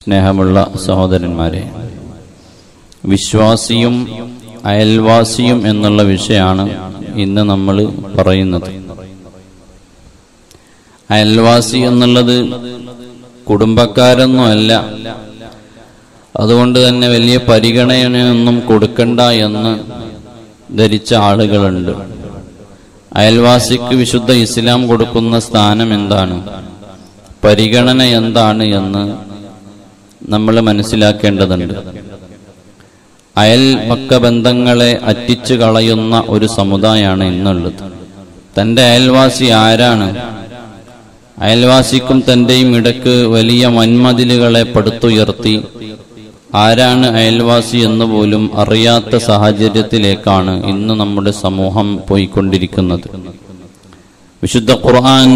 സ്നേഹമുള്ള സഹോദരന്മാരെ വിശ്വാസിയും അയൽവാസിയും എന്നുള്ള വിഷയമാണ് ഇന്ന് നമ്മൾ പറയുന്നത് അയൽവാസി എന്നുള്ളത് കുടുംബക്കാരൊന്നുമല്ല അതുകൊണ്ട് തന്നെ വലിയ പരിഗണനയൊന്നും കൊടുക്കണ്ട എന്ന് ധരിച്ച ആളുകളുണ്ട് അയൽവാസിക്ക് വിശുദ്ധ ഇസ്ലാം കൊടുക്കുന്ന സ്ഥാനം എന്താണ് പരിഗണന എന്താണ് എന്ന് നമ്മൾ മനസ്സിലാക്കേണ്ടതുണ്ട് അയൽപക്ക ബന്ധങ്ങളെ അറ്റിച്ചു കളയുന്ന ഒരു സമുദായമാണ് ഇന്നുള്ളത് തന്റെ അയൽവാസി ആരാണ് അയൽവാസിക്കും തന്റെയും ഇടക്ക് വലിയ വൻമതിലുകളെ പടുത്തുയർത്തി ആരാണ് അയൽവാസി എന്ന് പോലും അറിയാത്ത സാഹചര്യത്തിലേക്കാണ് ഇന്ന് നമ്മുടെ സമൂഹം പോയിക്കൊണ്ടിരിക്കുന്നത് വിശുദ്ധ ഖുർആൻ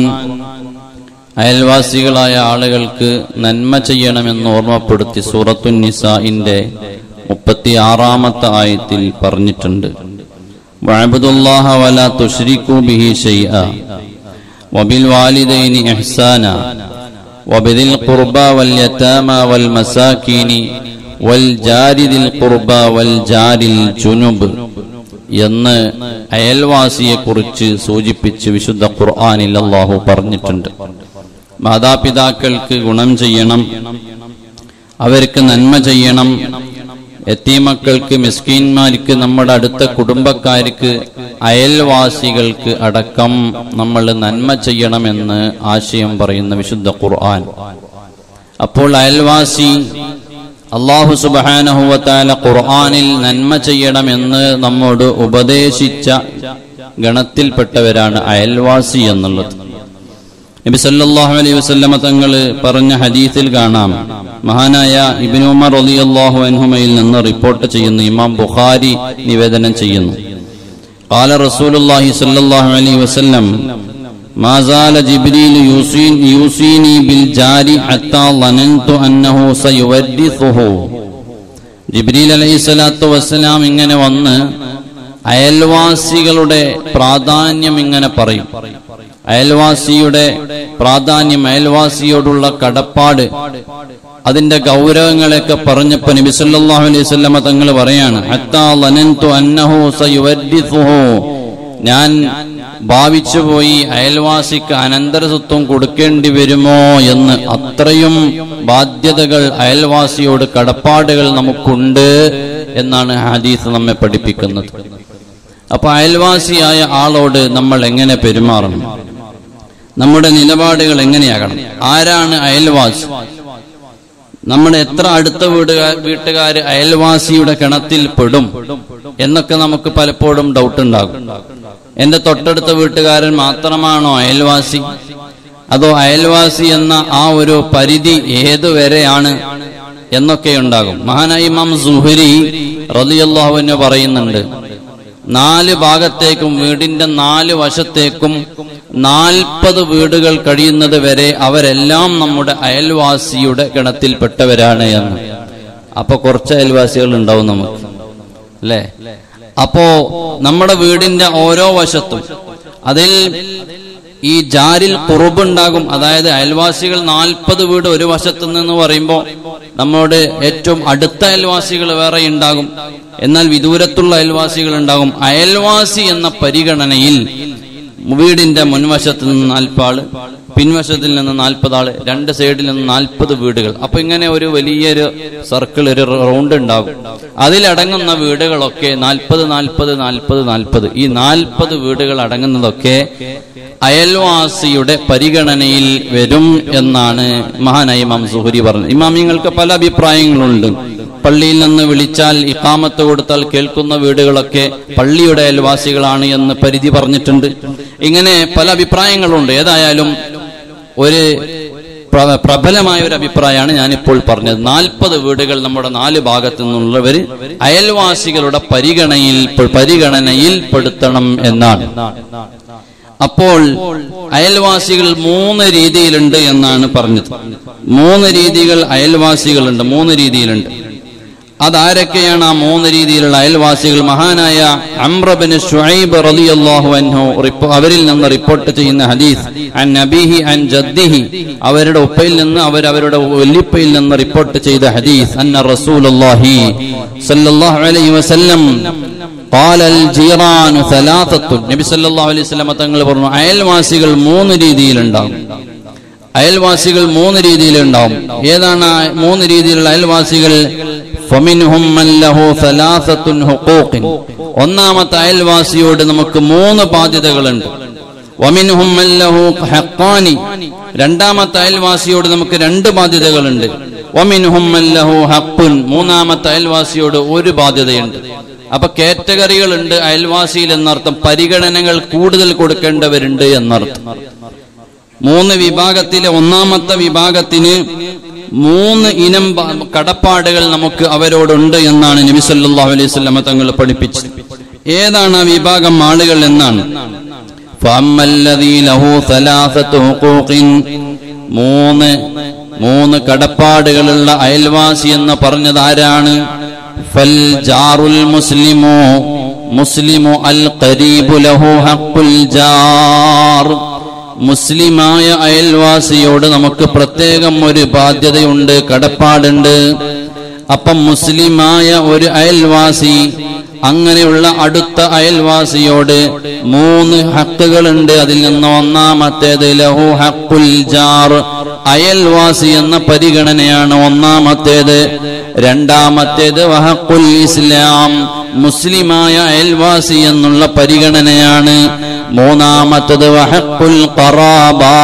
അയൽവാസികളായ ആളുകൾക്ക് നന്മ ചെയ്യണമെന്ന് ഓർമ്മപ്പെടുത്തി സൂറത്തുൻ നിസാഇന്റെ മുപ്പത്തി ആറാമത്തെ ആയത്തിൽ പറഞ്ഞിട്ടുണ്ട് വഅബ്ദുല്ലാഹ വലാ തുശ്രികൂ ബിഹി ഷൈഅ വബിൽ വാലിദൈനി ഇഹ്സാന وبذي القربى واليتامى والمساكين والجار ذي القربى والجار الجنب എന്ന് അയൽവാസിയെ കുറിച്ച് സൂചിപ്പിച്ച് വിശുദ്ധ ഖുർആനിൽ അള്ളാഹു പറഞ്ഞിട്ടുണ്ട് മാതാപിതാക്കൾക്ക് ഗുണം ചെയ്യണം അവർക്ക് നന്മ ചെയ്യണം എത്തീമക്കൾക്ക് മിസ്കീന്മാർക്ക് നമ്മുടെ അടുത്ത കുടുംബക്കാർക്ക് അയൽവാസികൾക്ക് അടക്കം നമ്മൾ നന്മ ചെയ്യണമെന്ന് ആശയം പറയുന്ന വിശുദ്ധ ഖുർആൻ അപ്പോൾ അയൽവാസി അള്ളാഹു സുബാനഹുവത്താല ഖുർആനിൽ നന്മ ചെയ്യണമെന്ന് നമ്മോട് ഉപദേശിച്ച ഗണത്തിൽപ്പെട്ടവരാണ് അയൽവാസി എന്നുള്ളത് നബി സല്ലല്ലാഹു അലൈഹി വസല്ലമ തങ്ങൾ പറഞ്ഞ ഹദീസിൽ കാണാം മഹാനായ ഇബ്നു ഉമർ റളിയല്ലാഹു അൻഹുമയിൽ നിന്ന് റിപ്പോർട്ട് ചെയ്യുന്നു ഇമാം ബുഖാരി നിവേദനം ചെയ്യുന്നു قال رسول الله صلى الله عليه وسلم ما زال جبريل يوصين يوصيني بالجار حتى ظننت أنه سيورثه ജിബ്രീൽ അലൈഹി സ്വലാത്തു വസ്സലാം ഇങ്ങനെ വന്ന് അയൽവാസികളുടെ പ്രാധാന്യം ഇങ്ങനെ പറയും അയൽവാസിയുടെ പ്രാധാന്യം അയൽവാസിയോടുള്ള കടപ്പാട് അതിന്റെ ഗൗരവങ്ങളെയൊക്കെ പറഞ്ഞപ്പോ നബി സല്ലല്ലാഹു അലൈഹി വസല്ലമ തങ്ങൾ പറയാണ് ഹത്താ ലനന്തു അന്നഹു സയുവരിസുഹു ഞാൻ ഭാവിച്ചുപോയി അയൽവാസിക്ക് അനന്തരസ്വത്വം കൊടുക്കേണ്ടി വരുമോ എന്ന് അത്രയും ബാധ്യതകൾ അയൽവാസിയോട് കടപ്പാടുകൾ നമുക്കുണ്ട് എന്നാണ് ഹദീസ് നമ്മെ പഠിപ്പിക്കുന്നത് അപ്പൊ അയൽവാസിയായ ആളോട് നമ്മൾ എങ്ങനെ പെരുമാറണം നമ്മുടെ നിലപാടുകൾ എങ്ങനെയാകണം ആരാണ് അയൽവാസി നമ്മുടെ എത്ര അടുത്ത വീടുകാർ വീട്ടുകാർ അയൽവാസിയുടെ കിണത്തിൽ പെടും എന്നൊക്കെ നമുക്ക് പലപ്പോഴും ഡൗട്ട് ഉണ്ടാകും എന്റെ തൊട്ടടുത്ത വീട്ടുകാരൻ മാത്രമാണോ അയൽവാസി അതോ അയൽവാസി എന്ന ആ ഒരു പരിധി ഏതുവരെയാണ് എന്നൊക്കെ ഉണ്ടാകും മഹാനായി ഇമാം സുഹരി റലിയല്ലാഹുവിന് പറയുന്നുണ്ട് നാല് ഭാഗത്തേക്കും വീടിന്റെ നാല് വശത്തേക്കും നാൽപ്പത് വീടുകൾ കഴിയുന്നത് വരെ അവരെല്ലാം നമ്മുടെ അയൽവാസിയുടെ ഗണത്തിൽപ്പെട്ടവരാണ് എന്ന് അപ്പൊ കുറച്ച് അയൽവാസികൾ ഉണ്ടാവും നമുക്ക് അല്ലേ അപ്പോ നമ്മുടെ വീടിന്റെ ഓരോ വശത്തും അതിൽ ഈ ജാരിൽ കുറവുണ്ടാകും അതായത് അയൽവാസികൾ നാൽപ്പത് വീട് ഒരു വശത്തു നിന്ന് പറയുമ്പോൾ നമ്മോട് ഏറ്റവും അടുത്ത അയൽവാസികൾ വേറെ ഉണ്ടാകും എന്നാൽ വിദൂരത്തുള്ള അയൽവാസികൾ ഉണ്ടാകും അയൽവാസി എന്ന പരിഗണനയിൽ വീടിന്റെ മുൻവശത്ത് നിന്ന് നാൽപ്പാള് പിൻവശത്തിൽ നിന്ന് നാൽപ്പത് ആള് രണ്ട് സൈഡിൽ നിന്ന് നാൽപ്പത് വീടുകൾ അപ്പൊ ഇങ്ങനെ ഒരു വലിയൊരു സർക്കിൾ ഒരു റൗണ്ട് ഉണ്ടാകും അതിലടങ്ങുന്ന വീടുകളൊക്കെ നാൽപ്പത് നാൽപ്പത് നാൽപ്പത് നാൽപ്പത് ഈ നാൽപ്പത് വീടുകൾ അടങ്ങുന്നതൊക്കെ അയൽവാസിയുടെ പരിഗണനയിൽ വരും എന്നാണ് മഹാനായ ഇമാം സുഹരി പറഞ്ഞത് ഇമാമിങ്ങൾക്ക് പല അഭിപ്രായങ്ങളുണ്ട് പള്ളിയിൽ നിന്ന് വിളിച്ചാൽ ഇക്കാമത്ത് കൊടുത്താൽ കേൾക്കുന്ന വീടുകളൊക്കെ പള്ളിയുടെ അയൽവാസികളാണ് എന്ന് പരിധി പറഞ്ഞിട്ടുണ്ട് ഇങ്ങനെ പല അഭിപ്രായങ്ങളുണ്ട് ഏതായാലും ഒരു പ്ര- പ്രബലമായ ഒരു അഭിപ്രായമാണ് ഞാനിപ്പോൾ പറഞ്ഞത് നാൽപ്പത് വീടുകൾ നമ്മുടെ നാല് ഭാഗത്തു നിന്നുള്ളവർ അയൽവാസികളുടെ പരിഗണനയിൽ പരിഗണനയിൽ പെടുത്തണം എന്നാണ് അപ്പോൾ അയൽവാസികൾ മൂന്ന് രീതിയിലുണ്ട് എന്നാണ് പറഞ്ഞത് മൂന്ന് രീതികൾ അയൽവാസികളുണ്ട് മൂന്ന് രീതിയിലുണ്ട് അതാരൊക്കെയാണ് ആ മൂന്ന് രീതിയിലുള്ള അയൽവാസികൾ മഹാനായ അംറബിന് ഷുഐബ് റളിയല്ലാഹു അൻഹു റിപ്പോ- അവരിൽ നിന്ന് റിപ്പോർട്ട് ചെയ്യുന്ന ഹദീസ് അൻ നബിഹി അൻ ജദ്ദിഹി അവരുടെ ഉപ്പയിൽ നിന്ന് അവർ അവരുടെ വല്ലിപ്പയിൽ നിന്ന് റിപ്പോർട്ട് ചെയ്ത ഹദീസ് അന്ന റസൂലുള്ളാഹി സല്ലല്ലാഹു അലൈഹി വസല്ലം قال الجيران ثلاثة നബി സല്ലല്ലാഹു അലൈഹി വസല്ലം തങ്ങൾ പറഞ്ഞു അയൽവാസികൾ മൂന്ന് രീതിയിലുണ്ടാകും അയൽവാസികൾ മൂന്ന് രീതിയിലുണ്ടാവും ഏതാണ് ആ മൂന്ന് രീതിയിലുള്ള അയൽവാസികൾ ഫമിൻഹും മൻ ലഹു സലാസത്തുൻ ഹുഖൂഖിൻ. ഒന്നാമത്തെ അയൽവാസിയോട് നമുക്ക് മൂന്ന് ബാധ്യതകളുണ്ട് വമിൻഹും മൻ ലഹു ഹഖാനി. രണ്ടാമത്തെ അയൽവാസിയോട് നമുക്ക് രണ്ട് ബാധ്യതകളുണ്ട് വമിൻഹും മൻ ലഹു ഹഖുൻ. മൂന്നാമത്തെ അയൽവാസിയോട് ഒരു ബാധ്യതയുണ്ട് അപ്പൊ കാറ്റഗറികളുണ്ട് അയൽവാസിയിൽ എന്നർത്ഥം പരിഗണനകൾ കൂടുതൽ കൊടുക്കേണ്ടവരുണ്ട് എന്നർത്ഥം മൂന്ന് വിഭാഗത്തിലെ ഒന്നാമത്തെ വിഭാഗത്തിന് മൂന്ന് ഇനം ബ- കടപ്പാടുകൾ നമുക്ക് അവരോടുണ്ട് എന്നാണ് നബി സല്ലല്ലാഹു അലൈഹി വസല്ലമ തങ്ങൾ പഠിപ്പിച്ചത് ഏതാണ് ആ വിഭാഗം ആളുകൾ എന്നാണ് فأما الذي له ثلاثة حقوق മൂന്ന് മൂന്ന് കടപ്പാടുകളുള്ള അയൽവാസി എന്ന് പറഞ്ഞത് ആരാണ് ഫൽ ജാറുൽ മുസ്ലിമു മുസ്ലിമു അൽ ഖരീബു ലഹു ഹഖുൽ ജാർ മുസ്ലിമായ അയൽവാസിയോട് നമുക്ക് പ്രത്യേകം ഒരു ബാധ്യതയുണ്ട് കടപ്പാടുണ്ട് അപ്പം മുസ്ലിമായ ഒരു അയൽവാസി അങ്ങനെയുള്ള അടുത്ത അയൽവാസിയോട് മൂന്ന് ഹക്കുകളുണ്ട് അതിൽ നിന്ന് ഒന്നാമത്തേത് ലഹു ഹക്കുൽ ജാർ അയൽവാസി എന്ന പരിഗണനയാണ് ഒന്നാമത്തേത് രണ്ടാമത്തേത് വഹക്കുൽ ഇസ്ലാം മുസ്ലിമായ അയൽവാസി എന്നുള്ള പരിഗണനയാണ് മൂന്നാമത്തത് വഹക്കുൽ ഖറാബാ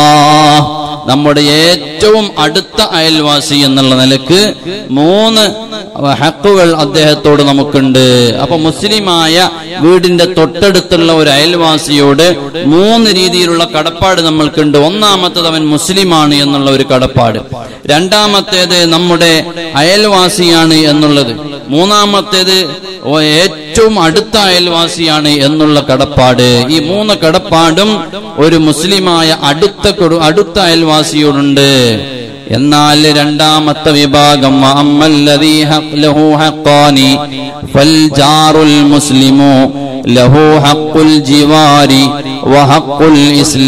നമ്മുടെ ഏറ്റവും അടുത്ത അയൽവാസി എന്നുള്ള നിലക്ക് മൂന്ന് ഹക്കുകൾ അദ്ദേഹത്തോട് നമുക്കുണ്ട് അപ്പൊ മുസ്ലിമായ വീടിന്റെ തൊട്ടടുത്തുള്ള ഒരു അയൽവാസിയോട് മൂന്ന് രീതിയിലുള്ള കടപ്പാട് നമ്മൾക്കുണ്ട് ഒന്നാമത്തത് അവൻ മുസ്ലിമാണ് എന്നുള്ള ഒരു കടപ്പാട് രണ്ടാമത്തേത് നമ്മുടെ അയൽവാസിയാണ് എന്നുള്ളത് മൂന്നാമത്തേത് ഓ- ഏറ്റവും അടുത്ത അയൽവാസിയാണ് എന്നുള്ള കടപ്പാട് ഈ മൂന്ന് കടപ്പാടും ഒരു മുസ്ലിമായ അടുത്ത കൊടു- അടുത്ത അയൽവാസിയോടുണ്ട് എന്നാൽ രണ്ടാമത്തെ വിഭാഗം വഅമ്മല്ലദീ ഹഖ് ലഹു ഹഖാനി ഫൽ ജാറുൽ മുസ്ലിമു ലഹു ഹഖുൽ ജിവാരി വഹഖുൽ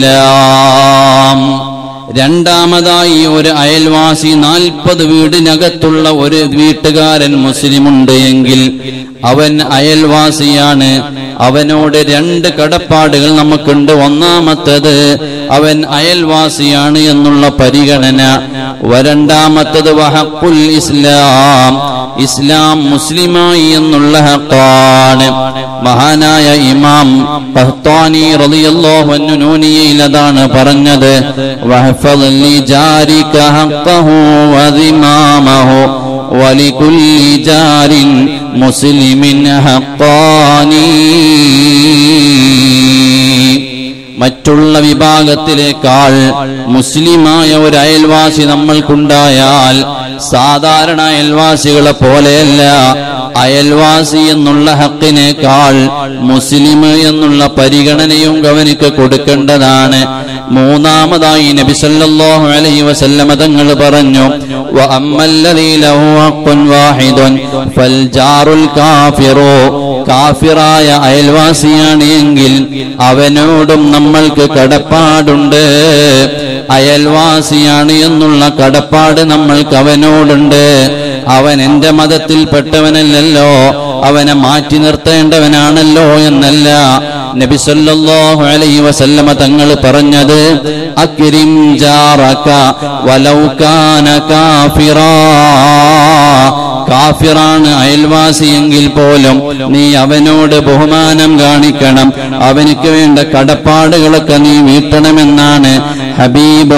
ഇസ്ലാം രണ്ടാമതായി ഒരു അയൽവാസി നാൽപ്പത് വീടിനകത്തുള്ള ഒരു വീട്ടുകാരൻ മുസ്ലിമുണ്ട് എങ്കിൽ അവൻ അയൽവാസിയാണ് അവനോട് രണ്ട് കടപ്പാടുകൾ നമുക്കുണ്ട് ഒന്നാമത്തത് അവൻ അയൽവാസിയാണ് എന്നുള്ള പരിഗണന വരണ്ടാമത്തത് വഹക്കുൽ ഇസ്ലാം ഇസ്ലാം മുസ്ലിമായി എന്നുള്ള ഹക്കാണ് മഹാനായ ഇമാം ഖഹ്താനി റളിയല്ലാഹു അൻഹു നൂനിയയിൽ അതാണ് പറഞ്ഞത് വഹഫദ് ലിജാരിക ഹഖഹു വദിമാമഹു ولكل جار مسلم حقاني മറ്റുള്ള വിഭാഗത്തിലേക്കാൾ മുസ്ലിമായ ഒരു അയൽവാസി നമ്മൾക്കുണ്ടായാൽ സാധാരണ അയൽവാസികളെ പോലെയല്ല അയൽവാസി എന്നുള്ള ഹക്കിനേക്കാൾ മുസ്ലിം എന്നുള്ള പരിഗണനയും അവനിക്ക് കൊടുക്കേണ്ടതാണ് മൂന്നാമതായി നബി സല്ലല്ലാഹു അലൈഹി വസല്ലമ തങ്ങൾ പറഞ്ഞു വഅമ്മല്ലദീ ലഹു ഹഖ്ഖുൻ വാഹിദുൻ ഫൽ ജാറുൽ കാഫിറു കാഫിറായ അയൽവാസിയാണ് എങ്കിൽ അവനോടും നമ്മൾക്ക് കടപ്പാടുണ്ട് അയൽവാസിയാണ് എന്നുള്ള കടപ്പാട് നമ്മൾക്ക് അവനോടുണ്ട് അവൻ എന്റെ മതത്തിൽപ്പെട്ടവനല്ലല്ലോ അവനെ മാറ്റി നിർത്തേണ്ടവനാണല്ലോ എന്നല്ല നബി സല്ലല്ലാഹു അലൈഹി വസല്ലമ തങ്ങൾ പറഞ്ഞത് അക്രിം ജാറക വലൗ കാന കാഫിറാ കാഫിറാണ് അയൽവാസി എങ്കിൽ പോലും നീ അവനോട് ബഹുമാനം കാണിക്കണം അവനിക്ക് വേണ്ട കടപ്പാടുകളൊക്കെ നീ വീട്ടണമെന്നാണ് ഹബീബ്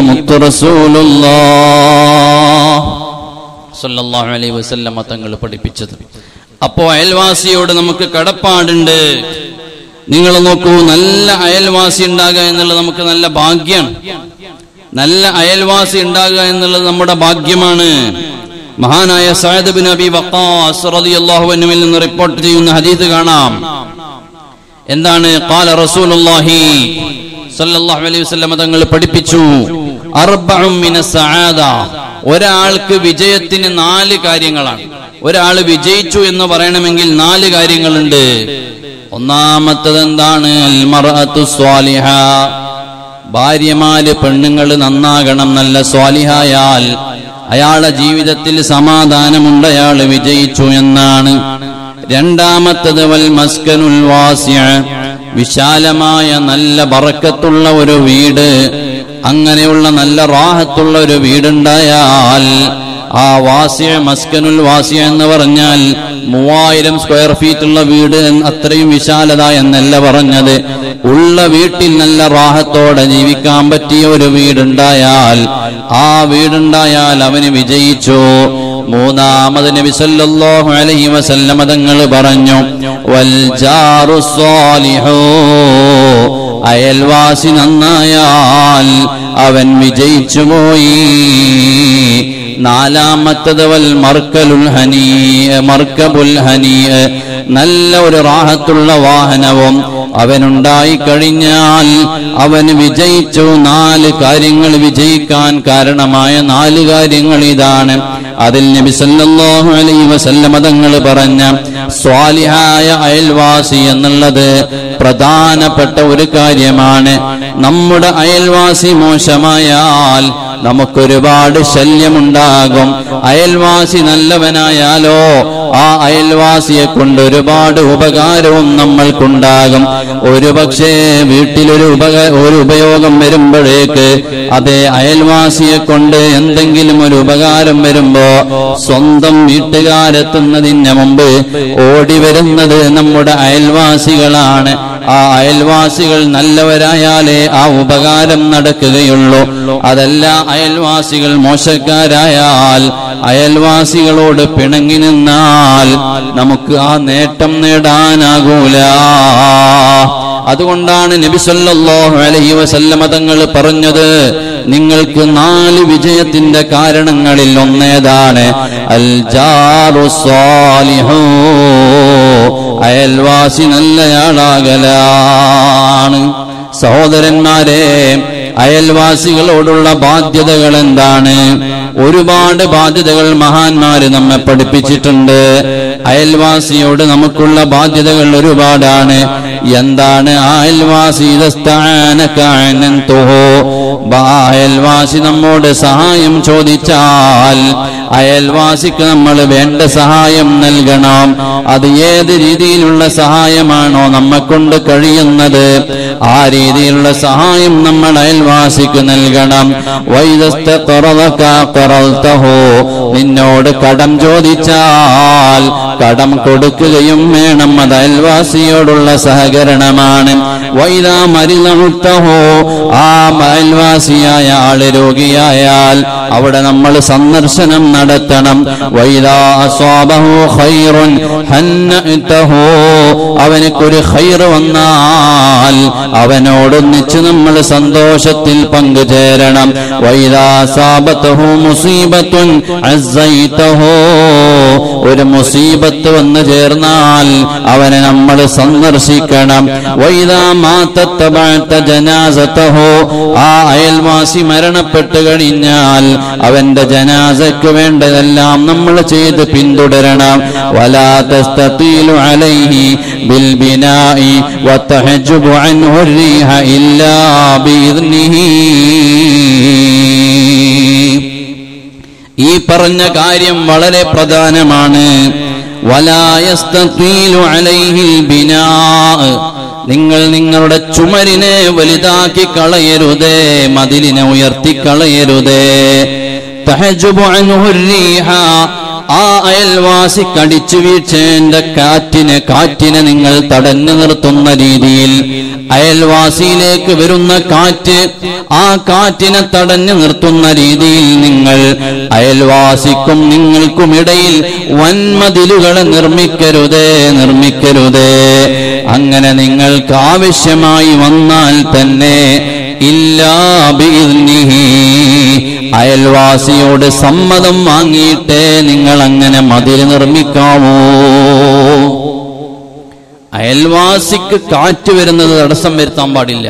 മുത്തുറസൂലുള്ള അലൈഹി വസല്ലമ തങ്ങൾ പഠിപ്പിച്ചത് അപ്പോ അയൽവാസിയോട് നമുക്ക് കടപ്പാടുണ്ട് നിങ്ങൾ നോക്കൂ നല്ല അയൽവാസി ഉണ്ടാകുക എന്നുള്ളത് നമുക്ക് നല്ല ഭാഗ്യമാണ് നല്ല അയൽവാസി ഉണ്ടാകുക എന്നുള്ളത് നമ്മുടെ ഭാഗ്യമാണ് മഹാനായ സഅദ് ബിൻ അബി വഖാസ് റളിയല്ലാഹു അൻഹുവിൽ നിന്ന് റിപ്പോർട്ട് ചെയ്യുന്ന ഹദീസ് കാണാം എന്താണ് ഖാല റസൂലുള്ളാഹി സല്ലല്ലാഹു അലൈഹി വസല്ലം തങ്ങൾ പഠിപ്പിച്ചു അർബഉം മിന സആദ ഒരാൾക്ക് വിജയത്തിന് നാല് കാര്യങ്ങളാണ് ഒരാൾ വിജയിച്ചു എന്ന് പറയണമെങ്കിൽ നാല് കാര്യങ്ങളുണ്ട് ഒന്നാമത്തത് എന്താണ് അൽമറഅത്തു സ്വാലിഹ ഭാര്യമാര് പെണ്ണുങ്ങൾ നന്നാകണം നല്ല സ്വാലിഹായാൽ അയാളെ ജീവിതത്തിൽ സമാധാനമുണ്ട് അയാൾ വിജയിച്ചു എന്നാണ് രണ്ടാമത്തത് വൽ മസ്കനുൽ വാസ്യ വിശാലമായ നല്ല ബറക്കത്തുള്ള ഒരു വീട് അങ്ങനെയുള്ള നല്ല റാഹത്തുള്ള ഒരു വീടുണ്ടായാൽ ആ വാസ്യ മസ്കനുൽ വാസ്യ എന്ന് പറഞ്ഞാൽ മൂവായിരം സ്ക്വയർ ഫീറ്റ് ഉള്ള വീട് എന്ന് അത്രയും വിശാലത എന്നല്ല പറഞ്ഞത് ഉള്ള വീട്ടിൽ നല്ല റാഹത്തോടെ ജീവിക്കാൻ പറ്റിയ ഒരു വീടുണ്ടായാൽ ആ വീടുണ്ടായാൽ അവന് വിജയിച്ചു മൂന്നാമത് നബി സല്ലല്ലാഹു അലൈഹി വസല്ലമ തങ്ങൾ പറഞ്ഞു വൽ ജാറു സ്വാലിഹു അയൽവാസി നന്നായാൽ അവൻ വിജയിച്ചു പോയി നാലാമത്തത് വൽ മർക്കലുൽ ഹനീ മർക്കബുൽ ഹനീ നല്ല ഒരു റാഹത്തുള്ള വാഹനവും അവനുണ്ടായി കഴിഞ്ഞാൽ അവന് വിജയിച്ചു നാല് കാര്യങ്ങൾ വിജയിക്കാൻ കാരണമായ നാല് കാര്യങ്ങൾ ഇതാണ് അതിൽ നബി സല്ലല്ലാഹു അലൈഹി വസല്ലമ തങ്ങൾ പറഞ്ഞ സ്വാലിഹായ അയൽവാസി എന്നുള്ളത് പ്രധാനപ്പെട്ട ഒരു കാര്യമാണ് നമ്മുടെ അയൽവാസി മോശമായാൽ നമുക്കൊരുപാട് ശല്യമുണ്ടാകും അയൽവാസി നല്ലവനായാലോ ആ അയൽവാസിയെ കൊണ്ട് ഒരുപാട് ഉപകാരവും നമ്മൾക്കുണ്ടാകും ഒരുപക്ഷേ വീട്ടിലൊരു ഉപക ഒരു ഉപയോഗം വരുമ്പോഴേക്ക് അതേ അയൽവാസിയെ കൊണ്ട് എന്തെങ്കിലും ഒരു ഉപകാരം വരുമ്പോ സ്വന്തം വീട്ടുകാരെത്തുന്നതിന് മുമ്പ് ഓടി വരുന്നത് നമ്മുടെ അയൽവാസികളാണ് ആ അയൽവാസികൾ നല്ലവരായാലേ ആ ഉപകാരം നടക്കുകയുള്ളൂ അതല്ല അയൽവാസികൾ മോശക്കാരായാൽ അയൽവാസികളോട് പിണങ്ങി നിന്നാൽ നമുക്ക് ആ നേട്ടം നേടാനാകൂല അതുകൊണ്ടാണ് നബി സല്ലല്ലാഹു അലൈഹി വസല്ലമ തങ്ങൾ പറഞ്ഞത് നിങ്ങൾക്ക് നാല് വിജയത്തിന്റെ കാരണങ്ങളിൽ ഒന്നേതാണ് അൽ ജാറു സ്വാലിഹു അയൽവാസി നല്ലയാളാകലാണ് സഹോദരന്മാരെ അയൽവാസികളോടുള്ള ബാധ്യതകൾ എന്താണ് ഒരുപാട് ബാധ്യതകൾ മഹാന്മാര് നമ്മെ പഠിപ്പിച്ചിട്ടുണ്ട് അയൽവാസിയോട് നമുക്കുള്ള ബാധ്യതകൾ ഒരുപാടാണ് എന്താണ് ആ അയൽവാസി ഇതസ്ഥാനക്കാനന്തോ അയൽവാസി നമ്മോട് സഹായം ചോദിച്ചാൽ അയൽവാസിക്ക് നമ്മൾ വേണ്ട സഹായം നൽകണം അത് ഏത് രീതിയിലുള്ള സഹായമാണോ നമ്മെക്കൊണ്ട് കഴിയുന്നത് ആ രീതിയിലുള്ള സഹായം നമ്മൾ അയൽവാസിക്ക് നൽകണം വൈദസ്തോ നിന്നോട് കടം ചോദിച്ചാൽ കടം കൊടുക്കുകയും വേണം അത് അയൽവാസിയോടുള്ള സഹകരണമാണ് വൈദാ മരിതമുത്തഹോ ആ അയൽവാസിയായ ആള് രോഗിയായാൽ അവിടെ നമ്മൾ സന്ദർശനം നടത്തണം വൈദാ അസ്വാബഹു ഖൈറുൻ ഹന്നഅതഹു അവനക്കൊരു ഖൈർ വന്നാൽ അവനോടൊന്നിച്ച് നമ്മൾ സന്തോഷത്തിൽ പങ്കുചേരണം വൈദാ സാബത്തഹു മുസീബത്തുൻ അസ്സൈതഹു ഒരു മുസീബത്ത് വന്നു ചേർന്നാൽ അവനെ നമ്മൾ സന്ദർശിക്കണം വൈദാ മാത്തത്തബഅത ജനാസതഹു ആ അയൽവാസി മരണപ്പെട്ടു കഴിഞ്ഞാൽ അവന്റെ ജനാസയ്ക്ക് വേണ്ടതെല്ലാം നമ്മൾ ചെയ്ത് പിന്തുടരണം വലാ തസ്തീലു അലൈഹി ബിൽ ബിനാഇ വതഹജുബു അൻഹു الريح إلا بإذنه ഈ പറഞ്ഞ കാര്യം വളരെ പ്രധാനമാണ് വലായസ്തീലു അലൈഹിൽ ബിനാ നിങ്ങൾ നിങ്ങളുടെ ചുമരിനെ വലുതാക്കി കളയരുതേ മതിലിനെ ഉയർത്തി കളയരുതേ തഹജുബു അൻഹു الريح ആ അയൽവാസി കടിച്ചു വീഴ്ചേന്റെ കാറ്റിനെ കാറ്റിനെ നിങ്ങൾ തടഞ്ഞു നിർത്തുന്ന രീതിയിൽ അയൽവാസിയിലേക്ക് വരുന്ന കാറ്റ് ആ കാറ്റിനെ തടഞ്ഞു നിർത്തുന്ന രീതിയിൽ നിങ്ങൾ അയൽവാസിക്കും നിങ്ങൾക്കും ഇടയിൽ വൻമതിലുകളെ നിർമ്മിക്കരുതേ നിർമ്മിക്കരുതേ അങ്ങനെ നിങ്ങൾക്ക് ആവശ്യമായി വന്നാൽ തന്നെ ഇല്ലാ ബിഇذنിഹി അയൽവാസിയോട് സമ്മതം വാങ്ങിയിട്ടേ നിങ്ങൾ അങ്ങനെ മതിൽ നിർമ്മിക്കാവൂ അയൽവാസിക്ക് കാറ്റ് വരുന്നത് തടസ്സം വരുത്താൻ പാടില്ല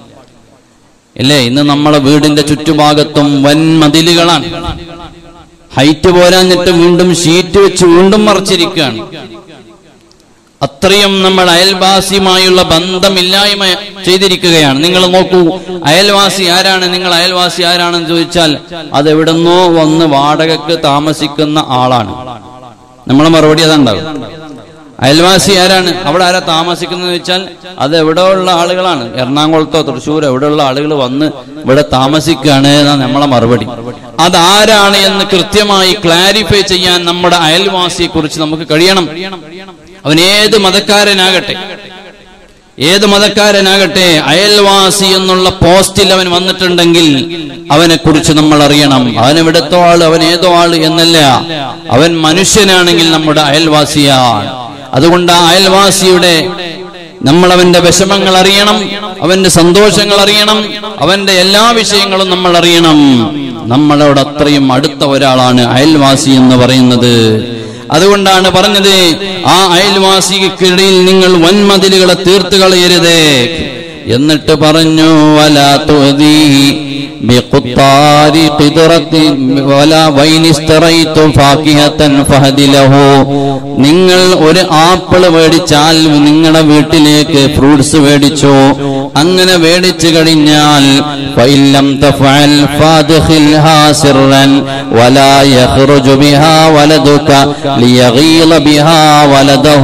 ഇല്ലേ ഇന്ന് നമ്മളെ വീടിന്റെ ചുറ്റുഭാഗത്തും വൻ മതിലുകളാണ് ഹൈറ്റ് പോരാഞ്ഞിട്ട് വീണ്ടും ഷീറ്റ് വെച്ച് വീണ്ടും മറച്ചിരിക്കുകയാണ് അത്രയും നമ്മൾ അയൽവാസിയുമായുള്ള ബന്ധമില്ലായ്മ ചെയ്തിരിക്കുകയാണ് നിങ്ങൾ നോക്കൂ അയൽവാസി ആരാണ് നിങ്ങൾ അയൽവാസി ആരാണെന്ന് ചോദിച്ചാൽ അത് എവിടെന്നോ വന്ന് വാടകക്ക് താമസിക്കുന്ന ആളാണ് നമ്മളെ മറുപടി അതുണ്ടാവും അയൽവാസി ആരാണ് അവിടെ ആരാ താമസിക്കുന്നത് വെച്ചാൽ അത് എവിടെ ഉള്ള ആളുകളാണ് എറണാകുളത്തോ തൃശ്ശൂർ എവിടെയുള്ള ആളുകൾ വന്ന് ഇവിടെ താമസിക്കുകയാണ് എന്നാണ് നമ്മളെ മറുപടി അതാരാണ് എന്ന് കൃത്യമായി ക്ലാരിഫൈ ചെയ്യാൻ നമ്മുടെ അയൽവാസിയെ കുറിച്ച് നമുക്ക് കഴിയണം അവൻ ഏത് മതക്കാരനാകട്ടെ ഏത് മതക്കാരനാകട്ടെ അയൽവാസി എന്നുള്ള പോസ്റ്റിൽ അവൻ വന്നിട്ടുണ്ടെങ്കിൽ അവനെ കുറിച്ച് നമ്മൾ അറിയണം അവൻ എവിടത്തോ ആള് അവൻ ഏതോ ആള് എന്നല്ല അവൻ മനുഷ്യനാണെങ്കിൽ നമ്മുടെ അയൽവാസിയാണ് അതുകൊണ്ട് ആ അയൽവാസിയുടെ നമ്മൾ അവന്റെ വിഷമങ്ങൾ അറിയണം അവന്റെ സന്തോഷങ്ങൾ അറിയണം അവന്റെ എല്ലാ വിഷയങ്ങളും നമ്മൾ അറിയണം നമ്മളോട് അത്രയും അടുത്ത ഒരാളാണ് അയൽവാസി എന്ന് പറയുന്നത് അതുകൊണ്ടാണ് പറഞ്ഞത് ആ അയൽവാസിക്കിടയിൽ നിങ്ങൾ വൻമതിലുകളെ തീർത്ത് കളയരുത് എന്നിട്ട് പറഞ്ഞു വലാ തുഅദീഹി بقطار قدرة ولا وين استريت فاكهة فهد له നിങ്ങൾ ഒരു ആപ്പിൾ മേടിച്ചാൽ നിങ്ങളുടെ വീട്ടിലേക്ക് ഫ്രൂട്ട്സ് മേടിച്ചു അങ്ങനെ മേടിച്ചു കഴിഞ്ഞാൽ فإلم تفعل فادخلها سرا ولا يخرج بها ولدك ليغيظ بها ولده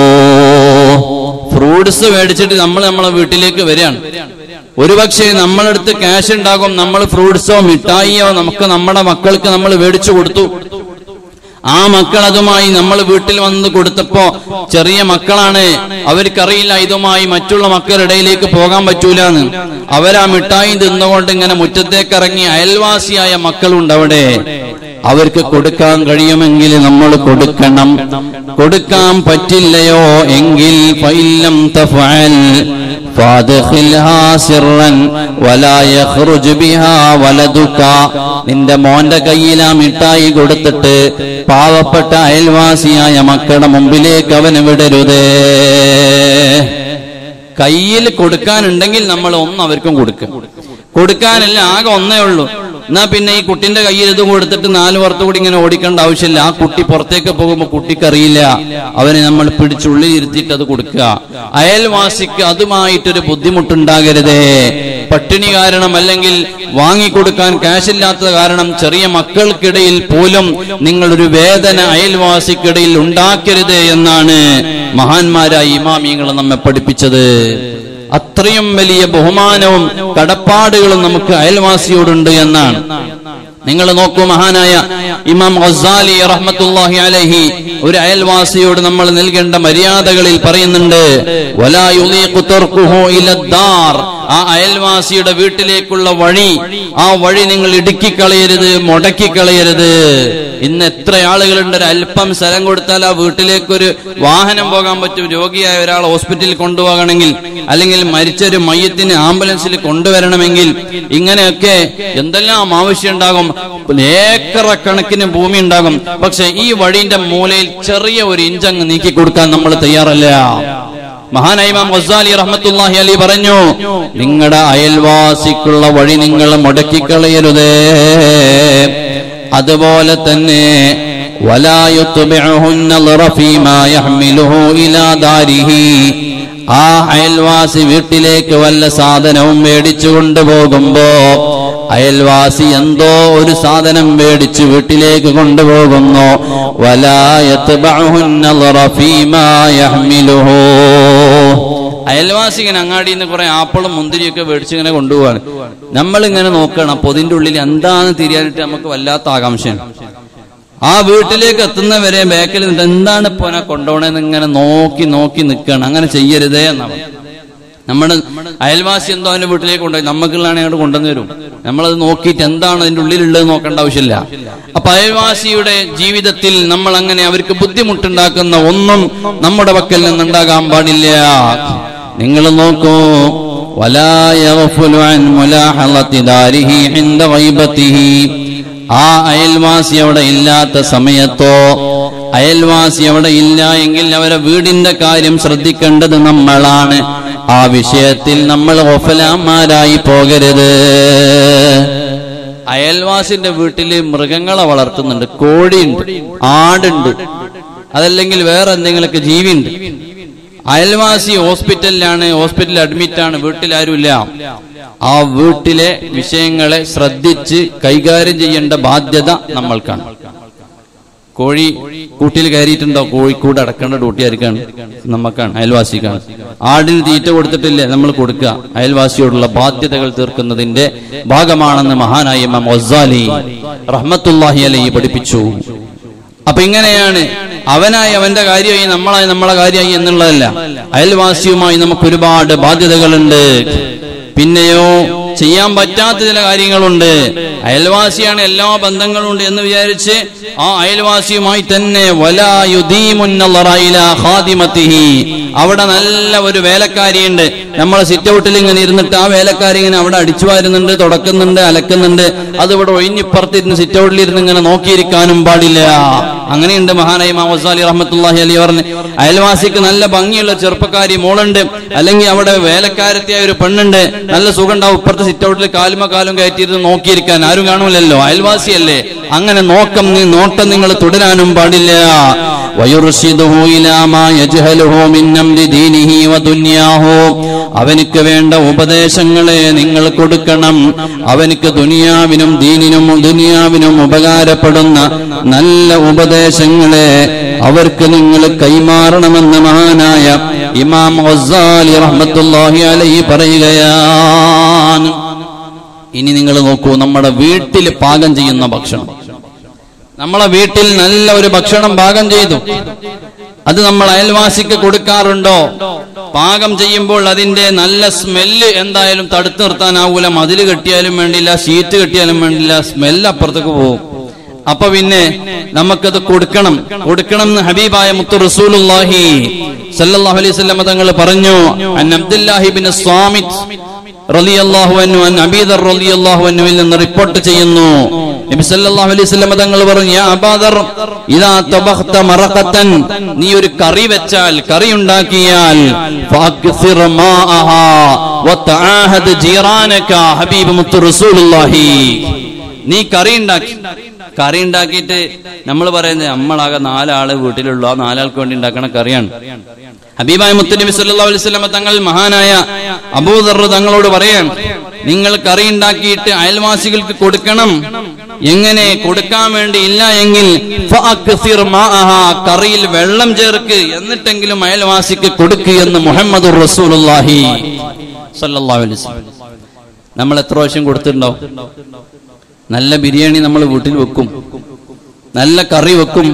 ഫ്രൂട്ട്സ് മേടിച്ചിട്ട് നമ്മൾ നമ്മളെ വീട്ടിലേക്ക് വരികയാണ് ഒരുപക്ഷെ നമ്മളടുത്ത് ക്യാഷ് ഉണ്ടാകും നമ്മൾ ഫ്രൂട്ട്സോ മിഠായിയോ നമുക്ക് നമ്മുടെ മക്കൾക്ക് നമ്മൾ മേടിച്ചു കൊടുത്തു ആ മക്കൾ അതുമായി നമ്മൾ വീട്ടിൽ വന്ന് കൊടുത്തപ്പോ ചെറിയ മക്കളാണ് അവർക്കറിയില്ല ഇതുമായി മറ്റുള്ള മക്കളുടെ ഇടയിലേക്ക് പോകാൻ പറ്റൂലെന്ന് അവരാ മിഠായി തിന്നുകൊണ്ട് ഇങ്ങനെ മുറ്റത്തേക്ക് ഇറങ്ങി അയൽവാസിയായ മക്കളുണ്ട് അവിടെ അവർക്ക് കൊടുക്കാൻ കഴിയുമെങ്കിൽ നമ്മൾ കൊടുക്കണം കൊടുക്കാൻ പറ്റില്ലയോ എങ്കിൽ ഫൈലം തഫഅൽ فادخلها سرا ولا يخرج بها ولدك നിന്റെ മോന്റെ കയ്യിൽ ആ മിഠായി കൊടുത്തിട്ട് പാവപ്പെട്ട അയൽവാസിയായ മക്കളുടെ മുമ്പിലേക്ക് അവന് വിടരുതേ കയ്യിൽ കൊടുക്കാനുണ്ടെങ്കിൽ നമ്മൾ ഒന്ന് അവർക്കും കൊടുക്കും കൊടുക്കാനല്ല ആകെ ഒന്നേ ഉള്ളൂ എന്നാ പിന്നെ ഈ കുട്ടിന്റെ കയ്യിൽ ഇത് കൊടുത്തിട്ട് നാല് പുറത്തു കൂടി ഇങ്ങനെ ഓടിക്കേണ്ട ആവശ്യമില്ല ആ കുട്ടി പുറത്തേക്ക് പോകുമ്പോൾ കുട്ടിക്കറിയില്ല അവനെ നമ്മൾ പിടിച്ചുള്ളിൽ ഇരുത്തിയിട്ട് അത് കൊടുക്കുക അയൽവാസിക്ക് അതുമായിട്ടൊരു ബുദ്ധിമുട്ടുണ്ടാകരുതേ പട്ടിണി കാരണം അല്ലെങ്കിൽ വാങ്ങിക്കൊടുക്കാൻ കാശില്ലാത്ത കാരണം ചെറിയ മക്കൾക്കിടയിൽ പോലും നിങ്ങളൊരു വേദന അയൽവാസിക്കിടയിൽ ഉണ്ടാക്കരുത് എന്നാണ് മഹാന്മാരായ ഇമാമിയങ്ങൾ നമ്മെ പഠിപ്പിച്ചത് അത്രയും വലിയ ബഹുമാനവും കടപ്പാടുകളും നമുക്ക് അയൽവാസിയോടുണ്ട് എന്നാണ് നിങ്ങൾ നോക്കൂ മഹാനായ ഇമാം ഗസാലി റഹ്മത്തുല്ലാഹി അലൈഹി ഒരു അയൽവാസിയോട് നമ്മൾ നൽകേണ്ട മര്യാദകളിൽ പറയുന്നുണ്ട് വലാ യുലീഖു തർക്കുഹു ഇലദ്ദാർ ആ അയൽവാസിയുടെ വീട്ടിലേക്കുള്ള വഴി ആ വഴി നിങ്ങൾ ഇടുക്കിക്കളയരുത് മുടക്കിക്കളയരുത് ഇന്ന് എത്ര ആളുകളുണ്ട് ഒരു അല്പം സ്ഥലം കൊടുത്താൽ ആ വീട്ടിലേക്ക് ഒരു വാഹനം പോകാൻ പറ്റും രോഗിയായ ഒരാൾ ഹോസ്പിറ്റലിൽ കൊണ്ടുപോകണമെങ്കിൽ അല്ലെങ്കിൽ മരിച്ച ഒരു മയ്യത്തിന് ആംബുലൻസിൽ കൊണ്ടുവരണമെങ്കിൽ ഇങ്ങനെയൊക്കെ എന്തെല്ലാം ആവശ്യമുണ്ടാകും ഏക്കറ കണക്കിന് ഭൂമി ഉണ്ടാകും പക്ഷെ ഈ വഴിന്റെ മൂലയിൽ ചെറിയ ഒരു ഇഞ്ചങ്ങ് നീക്കി കൊടുക്കാൻ നമ്മൾ തയ്യാറല്ല മഹാനായ ഇമാം ഗസാലി റഹ്മത്തുള്ളാഹി അലി പറഞ്ഞു നിങ്ങളുടെ അയൽവാസിക്കുള്ള വഴി നിങ്ങൾ മുടക്കിക്കളയരുതേ അതുപോലെ തന്നെ ولا يتبعه النظر فيما يحمله إلى داره ആ അയൽവാസി വീട്ടിലേക്ക് വല്ല സാധനവും മേടിച്ചു കൊണ്ടുപോകുമ്പോ അയൽവാസി എന്തോ ഒരു സാധനം മേടിച്ചു വീട്ടിലേക്ക് കൊണ്ടുപോകുന്നു അയൽവാസി ഇങ്ങനെ അങ്ങാടിയിൽ നിന്ന് കുറെ ആപ്പിളും മുന്തിരിയൊക്കെ മേടിച്ച് ഇങ്ങനെ കൊണ്ടുപോവാണ് നമ്മൾ ഇങ്ങനെ നോക്കണം പൊതിന്റെ ഉള്ളിൽ എന്താന്ന് തിരിയാനിട്ട് നമുക്ക് വല്ലാത്ത ആകാംക്ഷയാണ് ആ വീട്ടിലേക്ക് എത്തുന്നവരെ ബാക്കിൽ നിന്നിട്ട് എന്താണ് ഇപ്പൊ എന്നെ കൊണ്ടുപോകണേന്ന് ഇങ്ങനെ നോക്കി നോക്കി നിൽക്കണം അങ്ങനെ ചെയ്യരുതേ എന്നാണ് നമ്മുടെ അയൽവാസി എന്തോ അവന്റെ വീട്ടിലേക്ക് കൊണ്ടുപോയി നമുക്കുള്ളതാണ് അങ്ങോട്ട് കൊണ്ടുവന്ന് വരും നമ്മളത് നോക്കിയിട്ട് എന്താണ് അതിന്റെ ഉള്ളിലുള്ളത് നോക്കേണ്ട ആവശ്യമില്ല അപ്പൊ അയൽവാസിയുടെ ജീവിതത്തിൽ നമ്മൾ അങ്ങനെ അവർക്ക് ബുദ്ധിമുട്ടുണ്ടാക്കുന്ന ഒന്നും നമ്മുടെ പക്കൽ നിന്നുണ്ടാകാൻ പാടില്ല നിങ്ങൾ നോക്കൂ ولا يغفل عن ملاحظة داره عند غيبته ആ അയൽവാസി അവിടെ ഇല്ലാത്ത സമയത്തോ അയൽവാസി അവിടെ ഇല്ല എങ്കിൽ അവരെ വീടിന്റെ കാര്യം ശ്രദ്ധിക്കേണ്ടത് നമ്മളാണ് ആ വിഷയത്തിൽ നമ്മൾ ഒഫലാമാരായി പോകരുത് അയൽവാസിന്റെ വീട്ടില് മൃഗങ്ങളെ വളർത്തുന്നുണ്ട് കോഴിയുണ്ട് ആടുണ്ട് അതല്ലെങ്കിൽ വേറെ എന്തെങ്കിലുമൊക്കെ ജീവിയുണ്ട് അയൽവാസി ഹോസ്പിറ്റലിലാണ് ഹോസ്പിറ്റലിൽ അഡ്മിറ്റ് ആണ് വീട്ടിൽ ആരുമില്ല ആ വീട്ടിലെ വിഷയങ്ങളെ ശ്രദ്ധിച്ച് കൈകാര്യം ചെയ്യേണ്ട ബാധ്യത നമ്മൾക്കാണ് കോഴി കൂട്ടിൽ കയറിയിട്ടുണ്ടോ കോഴിക്കൂട് അടക്കേണ്ട ഡ്യൂട്ടി ആർക്കാണ് നമുക്കാണ് അയൽവാസിക്കാണ് ആടിന് തീറ്റ കൊടുത്തിട്ടില്ലേ നമ്മൾ കൊടുക്കുക അയൽവാസിയോടുള്ള ബാധ്യതകൾ തീർക്കുന്നതിന്റെ ഭാഗമാണെന്ന് മഹാനായ ഇമാം ഗസാലി റഹ്മത്തുല്ലാഹി അലൈഹി പഠിപ്പിച്ചു അപ്പൊ ഇങ്ങനെയാണ് അവനായി അവന്റെ കാര്യമായി നമ്മളായി നമ്മളെ കാര്യമായി എന്നുള്ളതല്ല അയൽവാസിയുമായി നമുക്ക് ഒരുപാട് ബാധ്യതകളുണ്ട് പിന്നെയോ ചെയ്യാൻ പറ്റാത്ത ചില കാര്യങ്ങളുണ്ട് അയൽവാസിയാണ് എല്ലാ ബന്ധങ്ങളും ഉണ്ട് എന്ന് വിചാരിച്ച് ആ അയൽവാസിയുമായി തന്നെ അവിടെ നല്ല ഒരു വേലക്കാരിയുണ്ട് നമ്മളെ സിറ്റ് ഔട്ടിൽ ഇങ്ങനെ ഇരുന്നിട്ട് ആ വേലക്കാരി ഇങ്ങനെ അവിടെ അടിച്ചു വാരുന്നുണ്ട് തുടക്കുന്നുണ്ട് അലക്കുന്നുണ്ട് അത് ഇവിടെ ഒഴിഞ്ഞിപ്പുറത്തിരുന്ന് സിറ്റ് ഔട്ടിൽ ഇരുന്ന് ഇങ്ങനെ നോക്കിയിരിക്കാനും പാടില്ല അങ്ങനെയുണ്ട് മഹാനായി മാമസാലി റഹ്മത്തുല്ലാഹി അലി പറഞ്ഞ് അയൽവാസിക്ക് നല്ല ഭംഗിയുള്ള ചെറുപ്പക്കാരി മോളുണ്ട് അല്ലെങ്കിൽ അവിടെ വേലക്കാരത്തിയായ ഒരു പെണ്ണുണ്ട് നല്ല സുഖം ഉണ്ടാവും ഇപ്പുറത്തെ സിറ്റ് ഔട്ടിൽ കാലുമ കാലും കയറ്റിയിരുന്ന് നോക്കിയിരിക്കാൻ ആരും കാണൂലല്ലോ അയൽവാസിയല്ലേ അങ്ങനെ നോക്കം നി- നോട്ടം നിങ്ങൾ തുടരാനും പാടില്ല ويرشده إلى ما يجهله من أمر دينه ودنياه അവനിക്ക് വേണ്ട ഉപദേശങ്ങളെ നിങ്ങൾ കൊടുക്കണം അവനിക്ക് ദുനിയാവിനും ദീനിനും ദുനിയാവിനും ഉപകാരപ്പെടുന്ന നല്ല ഉപദേശങ്ങളെ അവർക്ക് നിങ്ങൾ കൈമാറണമെന്ന് മഹാനായ ഇമാം ഗസാലി റഹ്മത്തുള്ളാഹി അലൈഹി പറയുകയാണ് ഇനി നിങ്ങൾ നോക്കൂ നമ്മുടെ വീട്ടിൽ പാകം ചെയ്യുന്ന ഭക്ഷണം നമ്മളെ വീട്ടിൽ നല്ല ഒരു ഭക്ഷണം പാകം ചെയ്തു അത് നമ്മൾ അയൽവാസിക്ക് കൊടുക്കാറുണ്ടോ പാകം ചെയ്യുമ്പോൾ അതിന്റെ നല്ല സ്മെല്ല് എന്തായാലും തടുത്തു നിർത്താനാവൂല മതില് കെട്ടിയാലും വേണ്ടില്ല ഷീറ്റ് കെട്ടിയാലും വേണ്ടില്ല സ്മെല്ല് അപ്പുറത്തേക്ക് പോകും അപ്പൊ പിന്നെ നമുക്കത് കൊടുക്കണം കൊടുക്കണം എന്ന് ഹബീബായ മുത്തു റസൂലുള്ളാഹി സല്ലല്ലാഹു അലൈഹി വസല്ലം തങ്ങൾ പറഞ്ഞു അൻ അബ്ദുല്ലാഹി ബിൻ സ്വാമിത് റളിയല്ലാഹു അൻഹു അൻ അബീദർ റളിയല്ലാഹു അൻഹുവിൽ നിന്ന് റിപ്പോർട്ട് ചെയ്യുന്നു നബി സല്ലല്ലാഹു അലൈഹി വസല്ലം തങ്ങൾ പറഞ്ഞു യാ അബാദർ ഇദാ തബഖത മറഖതൻ നീ ഒരു കറി വെച്ചാൽ കറി ഉണ്ടാക്കിയാൽ ഫഅക്സിർ മാഅഹാ വതആഹദ് ജീറാനക ഹബീബ് മുത്തു റസൂലുള്ളാഹി നീ കറി ഉണ്ടാക്കി കറി ഉണ്ടാക്കിയിട്ട് നമ്മൾ പറയുന്നത് നമ്മളാകെ നാലാള് വീട്ടിലുള്ള ആ നാലാൾക്ക് വേണ്ടി ഉണ്ടാക്കണ കറിയാണ് ഹബീബായ മുത്തനബി സല്ലല്ലാഹു അലൈഹി വസല്ലം തങ്ങൾ മഹാനായ അബൂദർ തങ്ങളോട് പറയാൻ നിങ്ങൾ കറി ഉണ്ടാക്കിയിട്ട് അയൽവാസികൾക്ക് കൊടുക്കണം എങ്ങനെ കൊടുക്കാൻ വേണ്ടി ഇല്ല എങ്കിൽ ഫഅക്സിർ മാഅഹാ, കറിയിൽ വെള്ളം ചേർക്ക് എന്നിട്ടെങ്കിലും അയൽവാസിക്ക് കൊടുക്ക് എന്ന് മുഹമ്മദ് റസൂലുള്ളാഹി സല്ലല്ലാഹു അലൈഹി വസല്ലം നമ്മൾ എത്ര പ്രാവശ്യം കൊടുത്തിട്ടുണ്ടാവും നല്ല ബിരിയാണി നമ്മൾ വീട്ടിൽ വെക്കും നല്ല കറി വെക്കും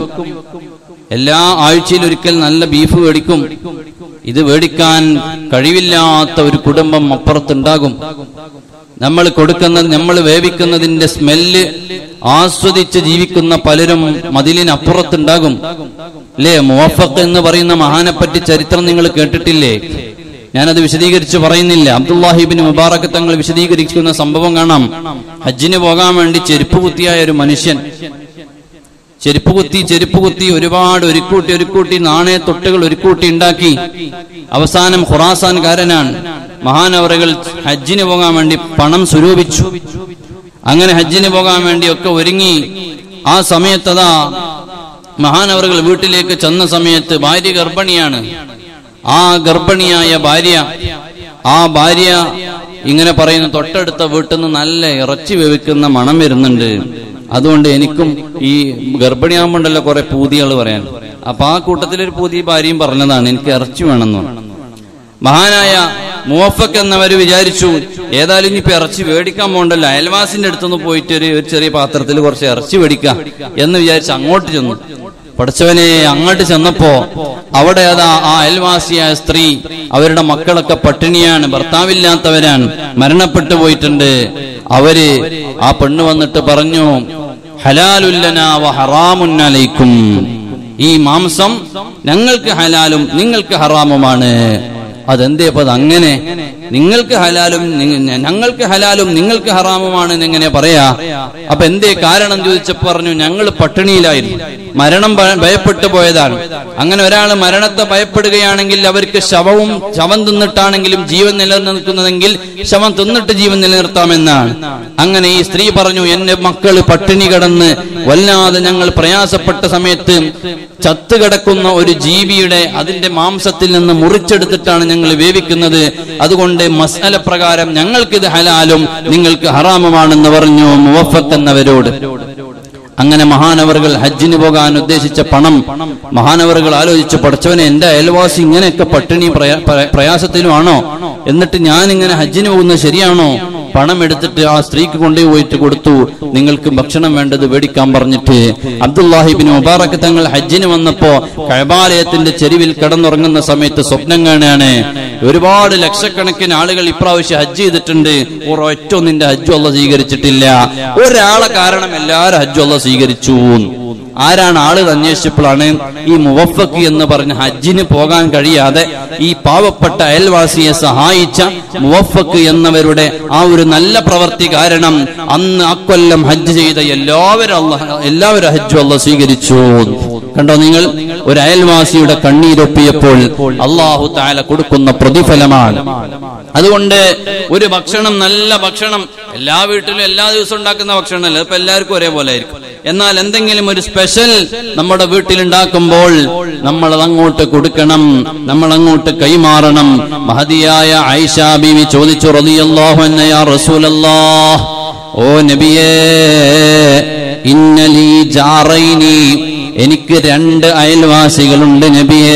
എല്ലാ ആഴ്ചയിൽ ഒരിക്കൽ നല്ല ബീഫ് മേടിക്കും ഇത് മേടിക്കാൻ കഴിവില്ലാത്ത ഒരു കുടുംബം അപ്പുറത്തുണ്ടാകും നമ്മൾ കൊടുക്കുന്ന നമ്മൾ വേവിക്കുന്നതിന്റെ സ്മെല്ല് ആസ്വദിച്ച് ജീവിക്കുന്ന പലരും മതിലിനപ്പുറത്തുണ്ടാകും അല്ലേ മുവഫക്ക് എന്ന് പറയുന്ന മഹാനെപ്പറ്റി ചരിത്രം നിങ്ങൾ കേട്ടിട്ടില്ലേ ഞാനത് വിശദീകരിച്ച് പറയുന്നില്ല അബ്ദുല്ലാഹിബിൻ മുബാറക്ക് തങ്ങൾ വിശദീകരിക്കുന്ന സംഭവം കാണാം ഹജ്ജിന് പോകാൻ വേണ്ടി ചെരുപ്പ് കുത്തിയായ ഒരു മനുഷ്യൻ ചെരുപ്പ് കുത്തി ചെരുപ്പ് കുത്തി ഒരുപാട് ഒരുക്കൂട്ടി ഒരുക്കൂട്ടി നാണയത്തൊട്ടുകൾ ഒരുക്കൂട്ടി ഉണ്ടാക്കി അവസാനം ഖുറാസാൻകാരനാണ് മഹാനവറുകൾ ഹജ്ജിന് പോകാൻ വേണ്ടി പണം സ്വരൂപിച്ചു അങ്ങനെ ഹജ്ജിന് പോകാൻ വേണ്ടിയൊക്കെ ഒരുങ്ങി ആ സമയത്തതാ മഹാനവറുകൾ വീട്ടിലേക്ക് ചെന്ന സമയത്ത് ഭാര്യ ഗർഭിണിയാണ് ആ ഗർഭിണിയായ ഭാര്യ ആ ഭാര്യ ഇങ്ങനെ പറയുന്നു തൊട്ടടുത്ത വീട്ടിൽ നിന്ന് നല്ല ഇറച്ചി വേവിക്കുന്ന മണം വരുന്നുണ്ട് അതുകൊണ്ട് എനിക്കും ഈ ഗർഭിണിയാകുമ്പോണ്ടല്ലോ കുറെ പൂതികൾ പറയാൻ അപ്പൊ ആ കൂട്ടത്തിലൊരു പുതിയ ഭാര്യയും പറഞ്ഞതാണ് എനിക്ക് ഇറച്ചി വേണമെന്ന് പറഞ്ഞു. മഹാനായ മുവഫക്ക് എന്നവര് വിചാരിച്ചു ഏതായാലും ഇനിയിപ്പോ ഇറച്ചി മേടിക്കാൻ പോകണ്ടല്ലോ അയൽവാസിന്റെ അടുത്തൊന്ന് പോയിട്ട് ഒരു ഒരു ചെറിയ പാത്രത്തിൽ കുറച്ച് ഇറച്ചി മേടിക്കാം എന്ന് വിചാരിച്ച് അങ്ങോട്ട് ചെന്നു പഠിച്ചവനെ അങ്ങോട്ട് ചെന്നപ്പോ അവിടെ അതാ ആ അയൽവാസിയായ സ്ത്രീ അവരുടെ മക്കളൊക്കെ പട്ടിണിയാണ് ഭർത്താവില്ലാത്തവരാണ് മരണപ്പെട്ടു പോയിട്ടുണ്ട് അവര് ആ പെണ്ണ് വന്നിട്ട് പറഞ്ഞു ഹലാലുല്ലന വ ഹറാമുന്നലൈക്കും ഈ മാംസം ഞങ്ങൾക്ക് ഹലാലും നിങ്ങൾക്ക് ഹറാമുമാണ് അതെന്തേ അപ്പൊ അതങ്ങനെ നിങ്ങൾക്ക് ഹലാലും നിങ്ങ- ഞങ്ങൾക്ക് ഹലാലും നിങ്ങൾക്ക് ഹറാമുമാണ് എങ്ങനെ പറയാ അപ്പൊ എന്തേ കാരണം ചോദിച്ചപ്പോ പറഞ്ഞു ഞങ്ങൾ പട്ടിണിയിലായിരുന്നു മരണം ഭ- ഭയപ്പെട്ടു പോയതാണ് അങ്ങനെ ഒരാൾ മരണത്തെ ഭയപ്പെടുകയാണെങ്കിൽ അവർക്ക് ശവവും ശവം തിന്നിട്ടാണെങ്കിലും ജീവൻ നിലനിൽക്കുന്നതെങ്കിൽ ശവം തിന്നിട്ട് ജീവൻ നിലനിർത്താമെന്നാണ് അങ്ങനെ ഈ സ്ത്രീ പറഞ്ഞു എന്റെ മക്കള് പട്ടിണി കിടന്ന് വല്ലാതെ ഞങ്ങൾ പ്രയാസപ്പെട്ട സമയത്ത് ചത്തുകിടക്കുന്ന ഒരു ജീവിയുടെ അതിന്റെ മാംസത്തിൽ നിന്ന് മുറിച്ചെടുത്തിട്ടാണ് ഞങ്ങൾ വേവിക്കുന്നത് അതുകൊണ്ട് മസാല പ്രകാരം ഞങ്ങൾക്കിത് ഹലാലും നിങ്ങൾക്ക് ഹറാമുമാണെന്ന് പറഞ്ഞു മുവഫത്ത് എന്നവരോട് അങ്ങനെ മഹാനവറുകൾ ഹജ്ജിന് പോകാൻ ഉദ്ദേശിച്ച പണം മഹാനവറുകൾ ആലോചിച്ചു പഠിച്ചവനെ എന്റെ അയൽവാസി ഇങ്ങനെയൊക്കെ പട്ടിണി പ്രയാ- പ്ര- പ്രയാസത്തിലുമാണോ എന്നിട്ട് ഞാൻ ഇങ്ങനെ ഹജ്ജിന് പോകുന്നത് ശരിയാണോ പണം എടുത്തിട്ട് ആ സ്ത്രീക്ക് കൊണ്ടുപോയിട്ട് കൊടുത്തു നിങ്ങൾക്ക് ഭക്ഷണം വേണ്ടത് മേടിക്കാൻ പറഞ്ഞിട്ട് അബ്ദുല്ലാഹിബിൻ മുബാറക്ക് തങ്ങൾ ഹജ്ജിന് വന്നപ്പോ കഴബാലയത്തിന്റെ ചെരുവിൽ കിടന്നുറങ്ങുന്ന സമയത്ത് സ്വപ്നം കാണുകയാണ് ഒരുപാട് ലക്ഷക്കണക്കിന് ആളുകൾ ഇപ്രാവശ്യം ഹജ്ജ് ചെയ്തിട്ടുണ്ട് ഒരൊറ്റ നിന്റെ ഹജ്ജ് അല്ല സ്വീകരിച്ചിട്ടില്ല ഒരാളെ കാരണം എല്ലാരും ഹജ്ജ് അല്ല സ്വീകരിച്ചു ആരാണ് ആള് അന്വേഷിച്ചപ്പോഴാണ് ഈ മുവഫക്ക് എന്ന് പറഞ്ഞ ഹജ്ജിന് പോകാൻ കഴിയാതെ ഈ പാവപ്പെട്ട അയൽവാസിയെ സഹായിച്ച മുവഫക്ക് എന്നവരുടെ ആ ഒരു നല്ല പ്രവൃത്തി കാരണം അന്ന് അക്കൊല്ലം ഹജ്ജ് ചെയ്ത എല്ലാവരും അള്ളാഹ് എല്ലാവരും ഹജ്ജും അല്ല സ്വീകരിച്ചു കണ്ടോ നിങ്ങൾ ഒരു അയൽവാസിയുടെ കണ്ണീരൊപ്പിയപ്പോൾ അള്ളാഹു താല കൊടുക്കുന്ന പ്രതിഫലമാണ് അതുകൊണ്ട് ഒരു ഭക്ഷണം നല്ല ഭക്ഷണം എല്ലാ വീട്ടിലും എല്ലാ ദിവസവും ഉണ്ടാക്കുന്ന ഭക്ഷണമല്ല ഇപ്പൊ എല്ലാവർക്കും ഒരേപോലെ ആയിരിക്കും എന്നാൽ എന്തെങ്കിലും ഒരു സ്പെഷ്യൽ നമ്മുടെ വീട്ടിൽ ഉണ്ടാക്കുമ്പോൾ നമ്മൾ അത് അങ്ങോട്ട് കൊടുക്കണം നമ്മൾ അങ്ങോട്ട് കൈമാറണം മഹതിയായ ഐഷ ബീവി ചോദിച്ചു റളിയല്ലാഹു അൻഹ യാ റസൂലല്ലാഹ് ഓ നബിയേ ഇന്നലീ ജാറൈനി എനിക്ക് രണ്ട് അയൽവാസികളുണ്ട് നബിയേ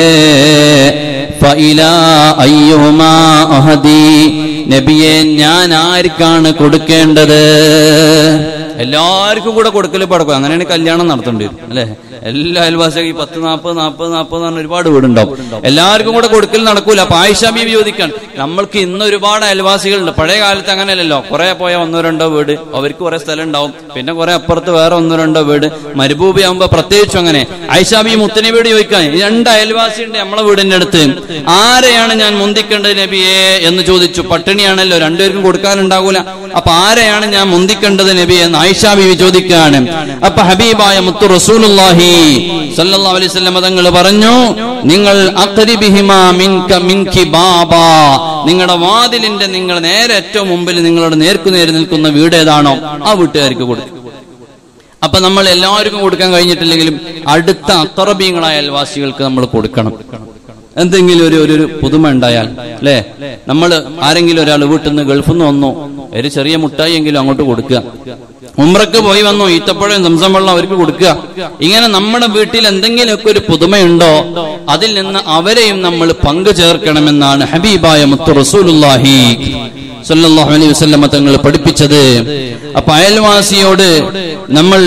ഫഇലാ അയ്യുഹുമാ അഹദി നബിയെ ഞാൻ ആർക്കാണ് കൊടുക്കേണ്ടത് എല്ലാവർക്കും കൂടെ കൊടുക്കല് പടക്കും അങ്ങനെയാണ് കല്യാണം നടത്തേണ്ടി വരും അല്ലെ എല്ലാ അയൽവാസികളും ഈ പത്ത് നാൽപ്പത് നാൽപ്പത് നാൽപ്പത് എന്ന് പറഞ്ഞ ഒരുപാട് വീടുണ്ടാവും എല്ലാവർക്കും കൂടെ കൊടുക്കൽ നടക്കൂല അപ്പൊ ആയിഷ ബീവി ചോദിക്കാൻ നമ്മൾക്ക് ഇന്ന് ഒരുപാട് അയൽവാസികളുണ്ട് പഴയ കാലത്ത് അങ്ങനെയല്ലല്ലോ കുറെ പോയ ഒന്നോ രണ്ടോ വീട് അവർക്ക് കുറെ സ്ഥലം ഉണ്ടാവും പിന്നെ കുറെ അപ്പുറത്ത് വേറെ ഒന്നോ രണ്ടോ വീട് മരുഭൂമി ആകുമ്പോ പ്രത്യേകിച്ചും അങ്ങനെ ഐഷാബി മുത്തനെ വീട് ചോദിക്കാൻ ഈ രണ്ട് അയൽവാസി ഉണ്ട് നമ്മളെ വീടിന്റെ അടുത്ത് ആരെയാണ് ഞാൻ മുന്തിക്കേണ്ടത് നബിയെ എന്ന് ചോദിച്ചു പട്ടിണിയാണല്ലോ രണ്ടുപേർക്കും കൊടുക്കാനുണ്ടാകൂല അപ്പൊ ആരെയാണ് ഞാൻ മുന്തിക്കേണ്ടത് നബിയെ എന്ന് ആയിഷാ ബീവി ചോദിക്കുകയാണ് അപ്പൊ ഹബീബായ മുത്തു റസൂലുള്ളാഹി സല്ലല്ലാഹു അലൈഹി വസല്ലം തങ്ങൾ പറഞ്ഞു നിങ്ങൾ അഖ്രിബിഹിമാ മിൻക മിൻകി ബാബാ നിങ്ങളുടെ വാതിലിന്റെ നിങ്ങൾ നേരെ ഏറ്റവും മുമ്പിൽ നിങ്ങളുടെ നേർക്കുനേരെ നിൽക്കുന്ന വീട് ഏതാണോ ആ വീട്ടുകാർക്ക് കൊടുക്കും അപ്പൊ നമ്മൾ എല്ലാവർക്കും കൊടുക്കാൻ കഴിഞ്ഞിട്ടില്ലെങ്കിലും അടുത്ത അത്തറബീങ്ങളായ അയൽവാസികൾക്ക് നമ്മൾ കൊടുക്കണം എന്തെങ്കിലും ഒരു ഒരു ഒരു പുതുമ ഉണ്ടായാൽ അല്ലേ നമ്മൾ ആരെങ്കിലും ഒരാൾ വീട്ടിൽ നിന്ന് ഗൾഫിൽ നിന്ന് വന്നു ഒരു ചെറിയ മുട്ടായി എങ്കിലും അങ്ങോട്ട് കൊടുക്കുക ഉമ്രക്ക് പോയി വന്നു ഈത്തപ്പഴം സംസം വെള്ളം അവർക്ക് കൊടുക്കുക ഇങ്ങനെ നമ്മുടെ വീട്ടിൽ എന്തെങ്കിലുമൊക്കെ ഒരു പുതുമയുണ്ടോ അതിൽ നിന്ന് അവരെയും നമ്മൾ പങ്കു ചേർക്കണമെന്നാണ് ഹബീബായ മുത്തു റസൂലുല്ലാഹി സല്ലല്ലാഹു അലൈഹി വസല്ലമ തങ്ങൾ പഠിപ്പിച്ചത് അപ്പൊ അയൽവാസിയോട് നമ്മൾ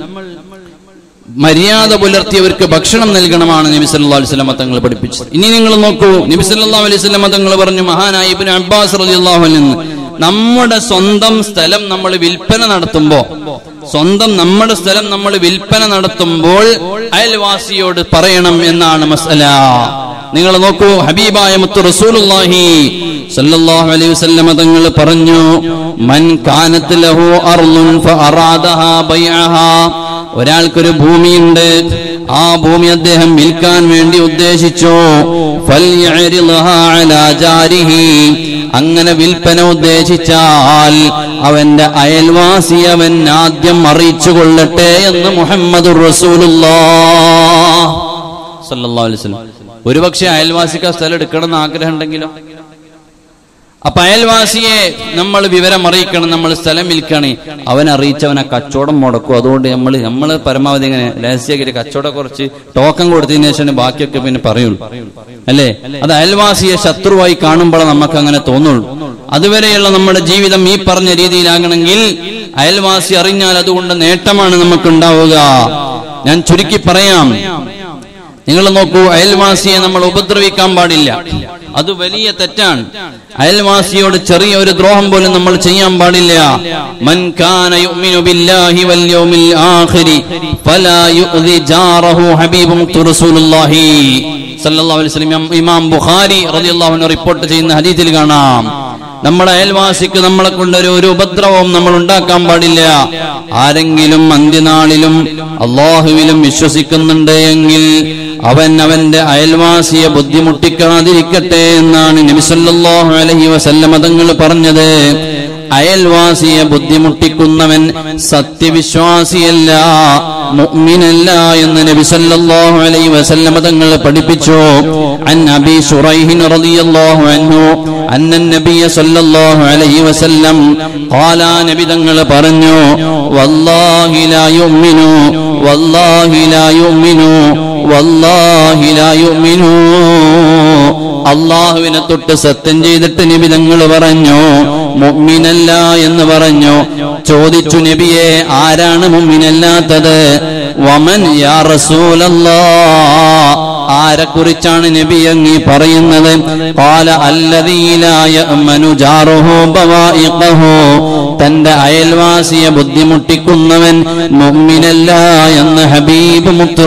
മര്യാദ പുലർത്തിയവർക്ക് ഭക്ഷണം നൽകണമാണ് നബി സല്ലല്ലാഹു അലൈഹി വസല്ലമ തങ്ങൾ പഠിപ്പിച്ചത് ഇനി നിങ്ങൾ നോക്കൂ നബി സല്ലല്ലാഹു അലൈഹി വസല്ലമ തങ്ങൾ പറഞ്ഞു മഹാനായ ഇബ്നു അബ്ബാസ് റളിയല്ലാഹു അൻഹു നമ്മുടെ സ്വന്തം സ്ഥലം നമ്മൾ വിൽപ്പന നടത്തുമ്പോ സ്വന്തം നമ്മുടെ സ്ഥലം നമ്മൾ വിൽപ്പന നടത്തുമ്പോൾ അയൽവാസിയോട് പറയണം എന്നാണ് മസല നിങ്ങൾ നോക്കൂ ഹബീബായ മുത്തു റസൂലുള്ളാഹി സല്ലല്ലാഹു അലൈഹി വസല്ലമ തങ്ങൾ പറഞ്ഞു മൻ കാനത്ത് ലഹു അർളുൻ ഫഅറാദഹാ ബൈഅഹാ ഒരാൾക്കൊരു ഭൂമിയുണ്ട് ആ ഭൂമി അദ്ദേഹം വിൽക്കാൻ വേണ്ടി ഉദ്ദേശിച്ചു ഫൽയഅരിദ്ഹാ അലാ ജാരിഹി അങ്ങനെ വിൽപ്പന ഉദ്ദേശിച്ചാൽ അവന്റെ അയൽവാസി അവൻ ആദ്യം അറിയിച്ചു കൊള്ളട്ടെ എന്ന് മുഹമ്മദ് ഒരുപക്ഷെ അയൽവാസിക്ക് ആ സ്ഥലം എടുക്കണം എന്ന് ആഗ്രഹം ഉണ്ടെങ്കിലോ അപ്പൊ അയൽവാസിയെ നമ്മൾ വിവരം അറിയിക്കണം നമ്മൾ സ്ഥലം വിൽക്കണേ അവൻ അറിയിച്ചവനെ കച്ചവടം മുടക്കും അതുകൊണ്ട് നമ്മൾ നമ്മൾ പരമാവധി ഇങ്ങനെ രഹസ്യമായിട്ട് കച്ചവടം കുറച്ച് ടോക്കൺ കൊടുത്തതിന് ശേഷം ബാക്കിയൊക്കെ പിന്നെ പറയുള്ളൂ അല്ലേ അത് അയൽവാസിയെ ശത്രുവായി കാണുമ്പോൾ നമുക്ക് അങ്ങനെ തോന്നുള്ളൂ അതുവരെയുള്ള നമ്മുടെ ജീവിതം ഈ പറഞ്ഞ രീതിയിലാകണമെങ്കിൽ അയൽവാസി അറിഞ്ഞാൽ അതുകൊണ്ട് നേട്ടമാണ് നമുക്കുണ്ടാവുക ഞാൻ ചുരുക്കി പറയാം നിങ്ങൾ നോക്കൂ അയൽവാസിയെ നമ്മൾ ഉപദ്രവിക്കാൻ പാടില്ല അത് വലിയ തെറ്റാണ് അയൽവാസിയോട് ചെറിയ ഒരു ദ്രോഹം പോലും നമ്മൾ ചെയ്യാൻ പാടില്ല മൻ കാന യുഅ്മിനു ബില്ലാഹി വൽ യൗമിൽ ആഖിരി ഫലാ യുഅ്ദി ജാറഹു ഹബീബും റസൂലുള്ളാഹി സല്ലല്ലാഹു അലൈഹി വസല്ലം ഇമാം ബുഖാരി റളിയല്ലാഹു അൻഹു റിപ്പോർട്ട് ചെയ്യുന്ന ഹദീസിൽ കാണാം നമ്മുടെ അയൽവാസിക്ക് നമ്മളെ കൊണ്ടൊരു ഒരു ഉപദ്രവവും നമ്മൾ ഉണ്ടാക്കാൻ പാടില്ല ആരെങ്കിലും അന്ത്യനാളിലും അള്ളാഹുവിലും വിശ്വസിക്കുന്നുണ്ട് എങ്കിൽ അവൻ അവന്റെ അയൽവാസിയെ ബുദ്ധിമുട്ടിക്കാതിരിക്കട്ടെ എന്നാണ് നബിസല്ലാഹു അലഹി വസല്ലമ തങ്ങൾ പറഞ്ഞത് അയൽവാസിയെ ബുദ്ധിമുട്ടിക്കുന്നവൻ സത്യവിശ്വാസിയല്ല മുഅ്മിനല്ല എന്ന് നബി സല്ലല്ലാഹു അലൈഹി വസല്ലമ തങ്ങൾ പഠിപ്പിച്ചു അൻ അബി ശുറൈഹിൻ റളിയല്ലാഹു അൻഹു അന്ന നബിയ സല്ലല്ലാഹു അലൈഹി വസല്ലം ഖാല നബി തങ്ങൾ പറഞ്ഞു വല്ലാഹി ലാ യുഅ്മിനു വല്ലാഹി ലാ യുഅ്മിനു വല്ലാഹി ലാ യുഅ്മിനു അള്ളാഹുവിനെ തൊട്ട് സത്യം ചെയ്തിട്ട് നബി തങ്ങൾ പറഞ്ഞു മുഅ്മിനല്ല എന്ന് പറഞ്ഞു ചോദിച്ചു നബിയെ ആരാണ് മുഅ്മിനല്ലാത്തത് വമൻ യാ റസൂലല്ലാ ആരെ കുറിച്ചാണ് നബി അങ്ങി പറയുന്നത് قال الذي لا يأمن جاره بوائقه തന്റെ അയൽവാസിയെ ബുദ്ധിമുട്ടിക്കുന്നവൻ മുഅ്മിനല്ല എന്ന് ഹബീബ് മുത്ത്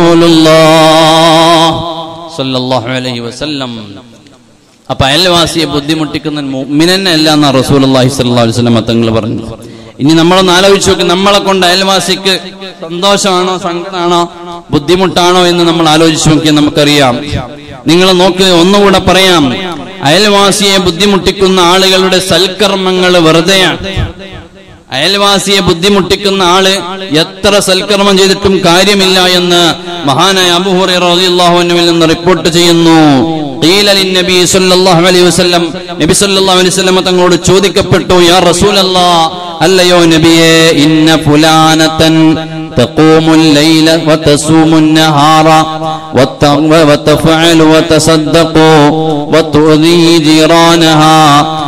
റസൂലുള്ളാഹ് സല്ലല്ലാഹു അലൈഹി വസല്ലം അപ്പൊ അയൽവാസിയെ ബുദ്ധിമുട്ടിക്കുന്ന മുഅ്മിനല്ല എന്നാ റസൂലുള്ളാഹി സ്വല്ലല്ലാഹു അലൈഹി വസല്ലം തങ്ങൾ പറഞ്ഞു ഇനി നമ്മളൊന്ന് ആലോചിച്ച് നോക്കി നമ്മളെ കൊണ്ട് അയൽവാസിക്ക് സന്തോഷമാണോ സങ്കടമാണോ ബുദ്ധിമുട്ടാണോ എന്ന് നമ്മൾ ആലോചിച്ച് നോക്കിയാൽ നമുക്കറിയാം നിങ്ങൾ നോക്ക് ഒന്നുകൂടെ പറയാം അയൽവാസിയെ ബുദ്ധിമുട്ടിക്കുന്ന ആളുകളുടെ സൽക്കർമ്മങ്ങൾ വെറുതെയാണ് അയൽവാസിയെ ബുദ്ധിമുട്ടിക്കുന്ന ആള് എത്ര സൽക്കർമ്മം ചെയ്തിട്ടും കാര്യമില്ല എന്ന് മഹാനായ അബൂഹുറൈറ റളിയല്ലാഹു അൻഹുവിൽ നിന്ന് റിപ്പോർട്ട് ചെയ്യുന്നു ഖീല ലിന്നബി സ്വല്ലല്ലാഹു അലൈഹി വസല്ലം നബി സ്വല്ലല്ലാഹു അലൈഹി വസല്ലം തങ്ങളോട് ചോദിക്കപ്പെട്ടു യാ റസൂലല്ലാഹ് അല്ലയോ നബിയേ ഇന്ന ഫുലാനതൻ تقوم الليل وتصوم النهار وت- وتفعل وتصدق وتؤذي جيرانها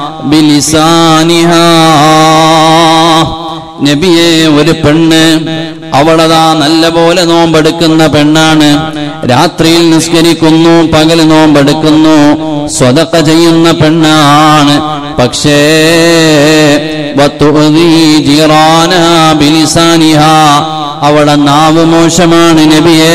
بلسانها നബിയെ ഒരു പെണ്ണ് അവളതാ നല്ല പോലെ നോമ്പെടുക്കുന്ന പെണ്ണാണ് രാത്രിയിൽ നിസ്കരിക്കുന്നു പകൽ നോമ്പെടുക്കുന്നു സ്വതക്ക ചെയ്യുന്ന പെണ്ണാണ് പക്ഷേ വത്തുഅ്ദീ ജിറാനഹാ ബിലിസാനിഹാ. അവളെ നാവ് മോശമാണ് നബിയേ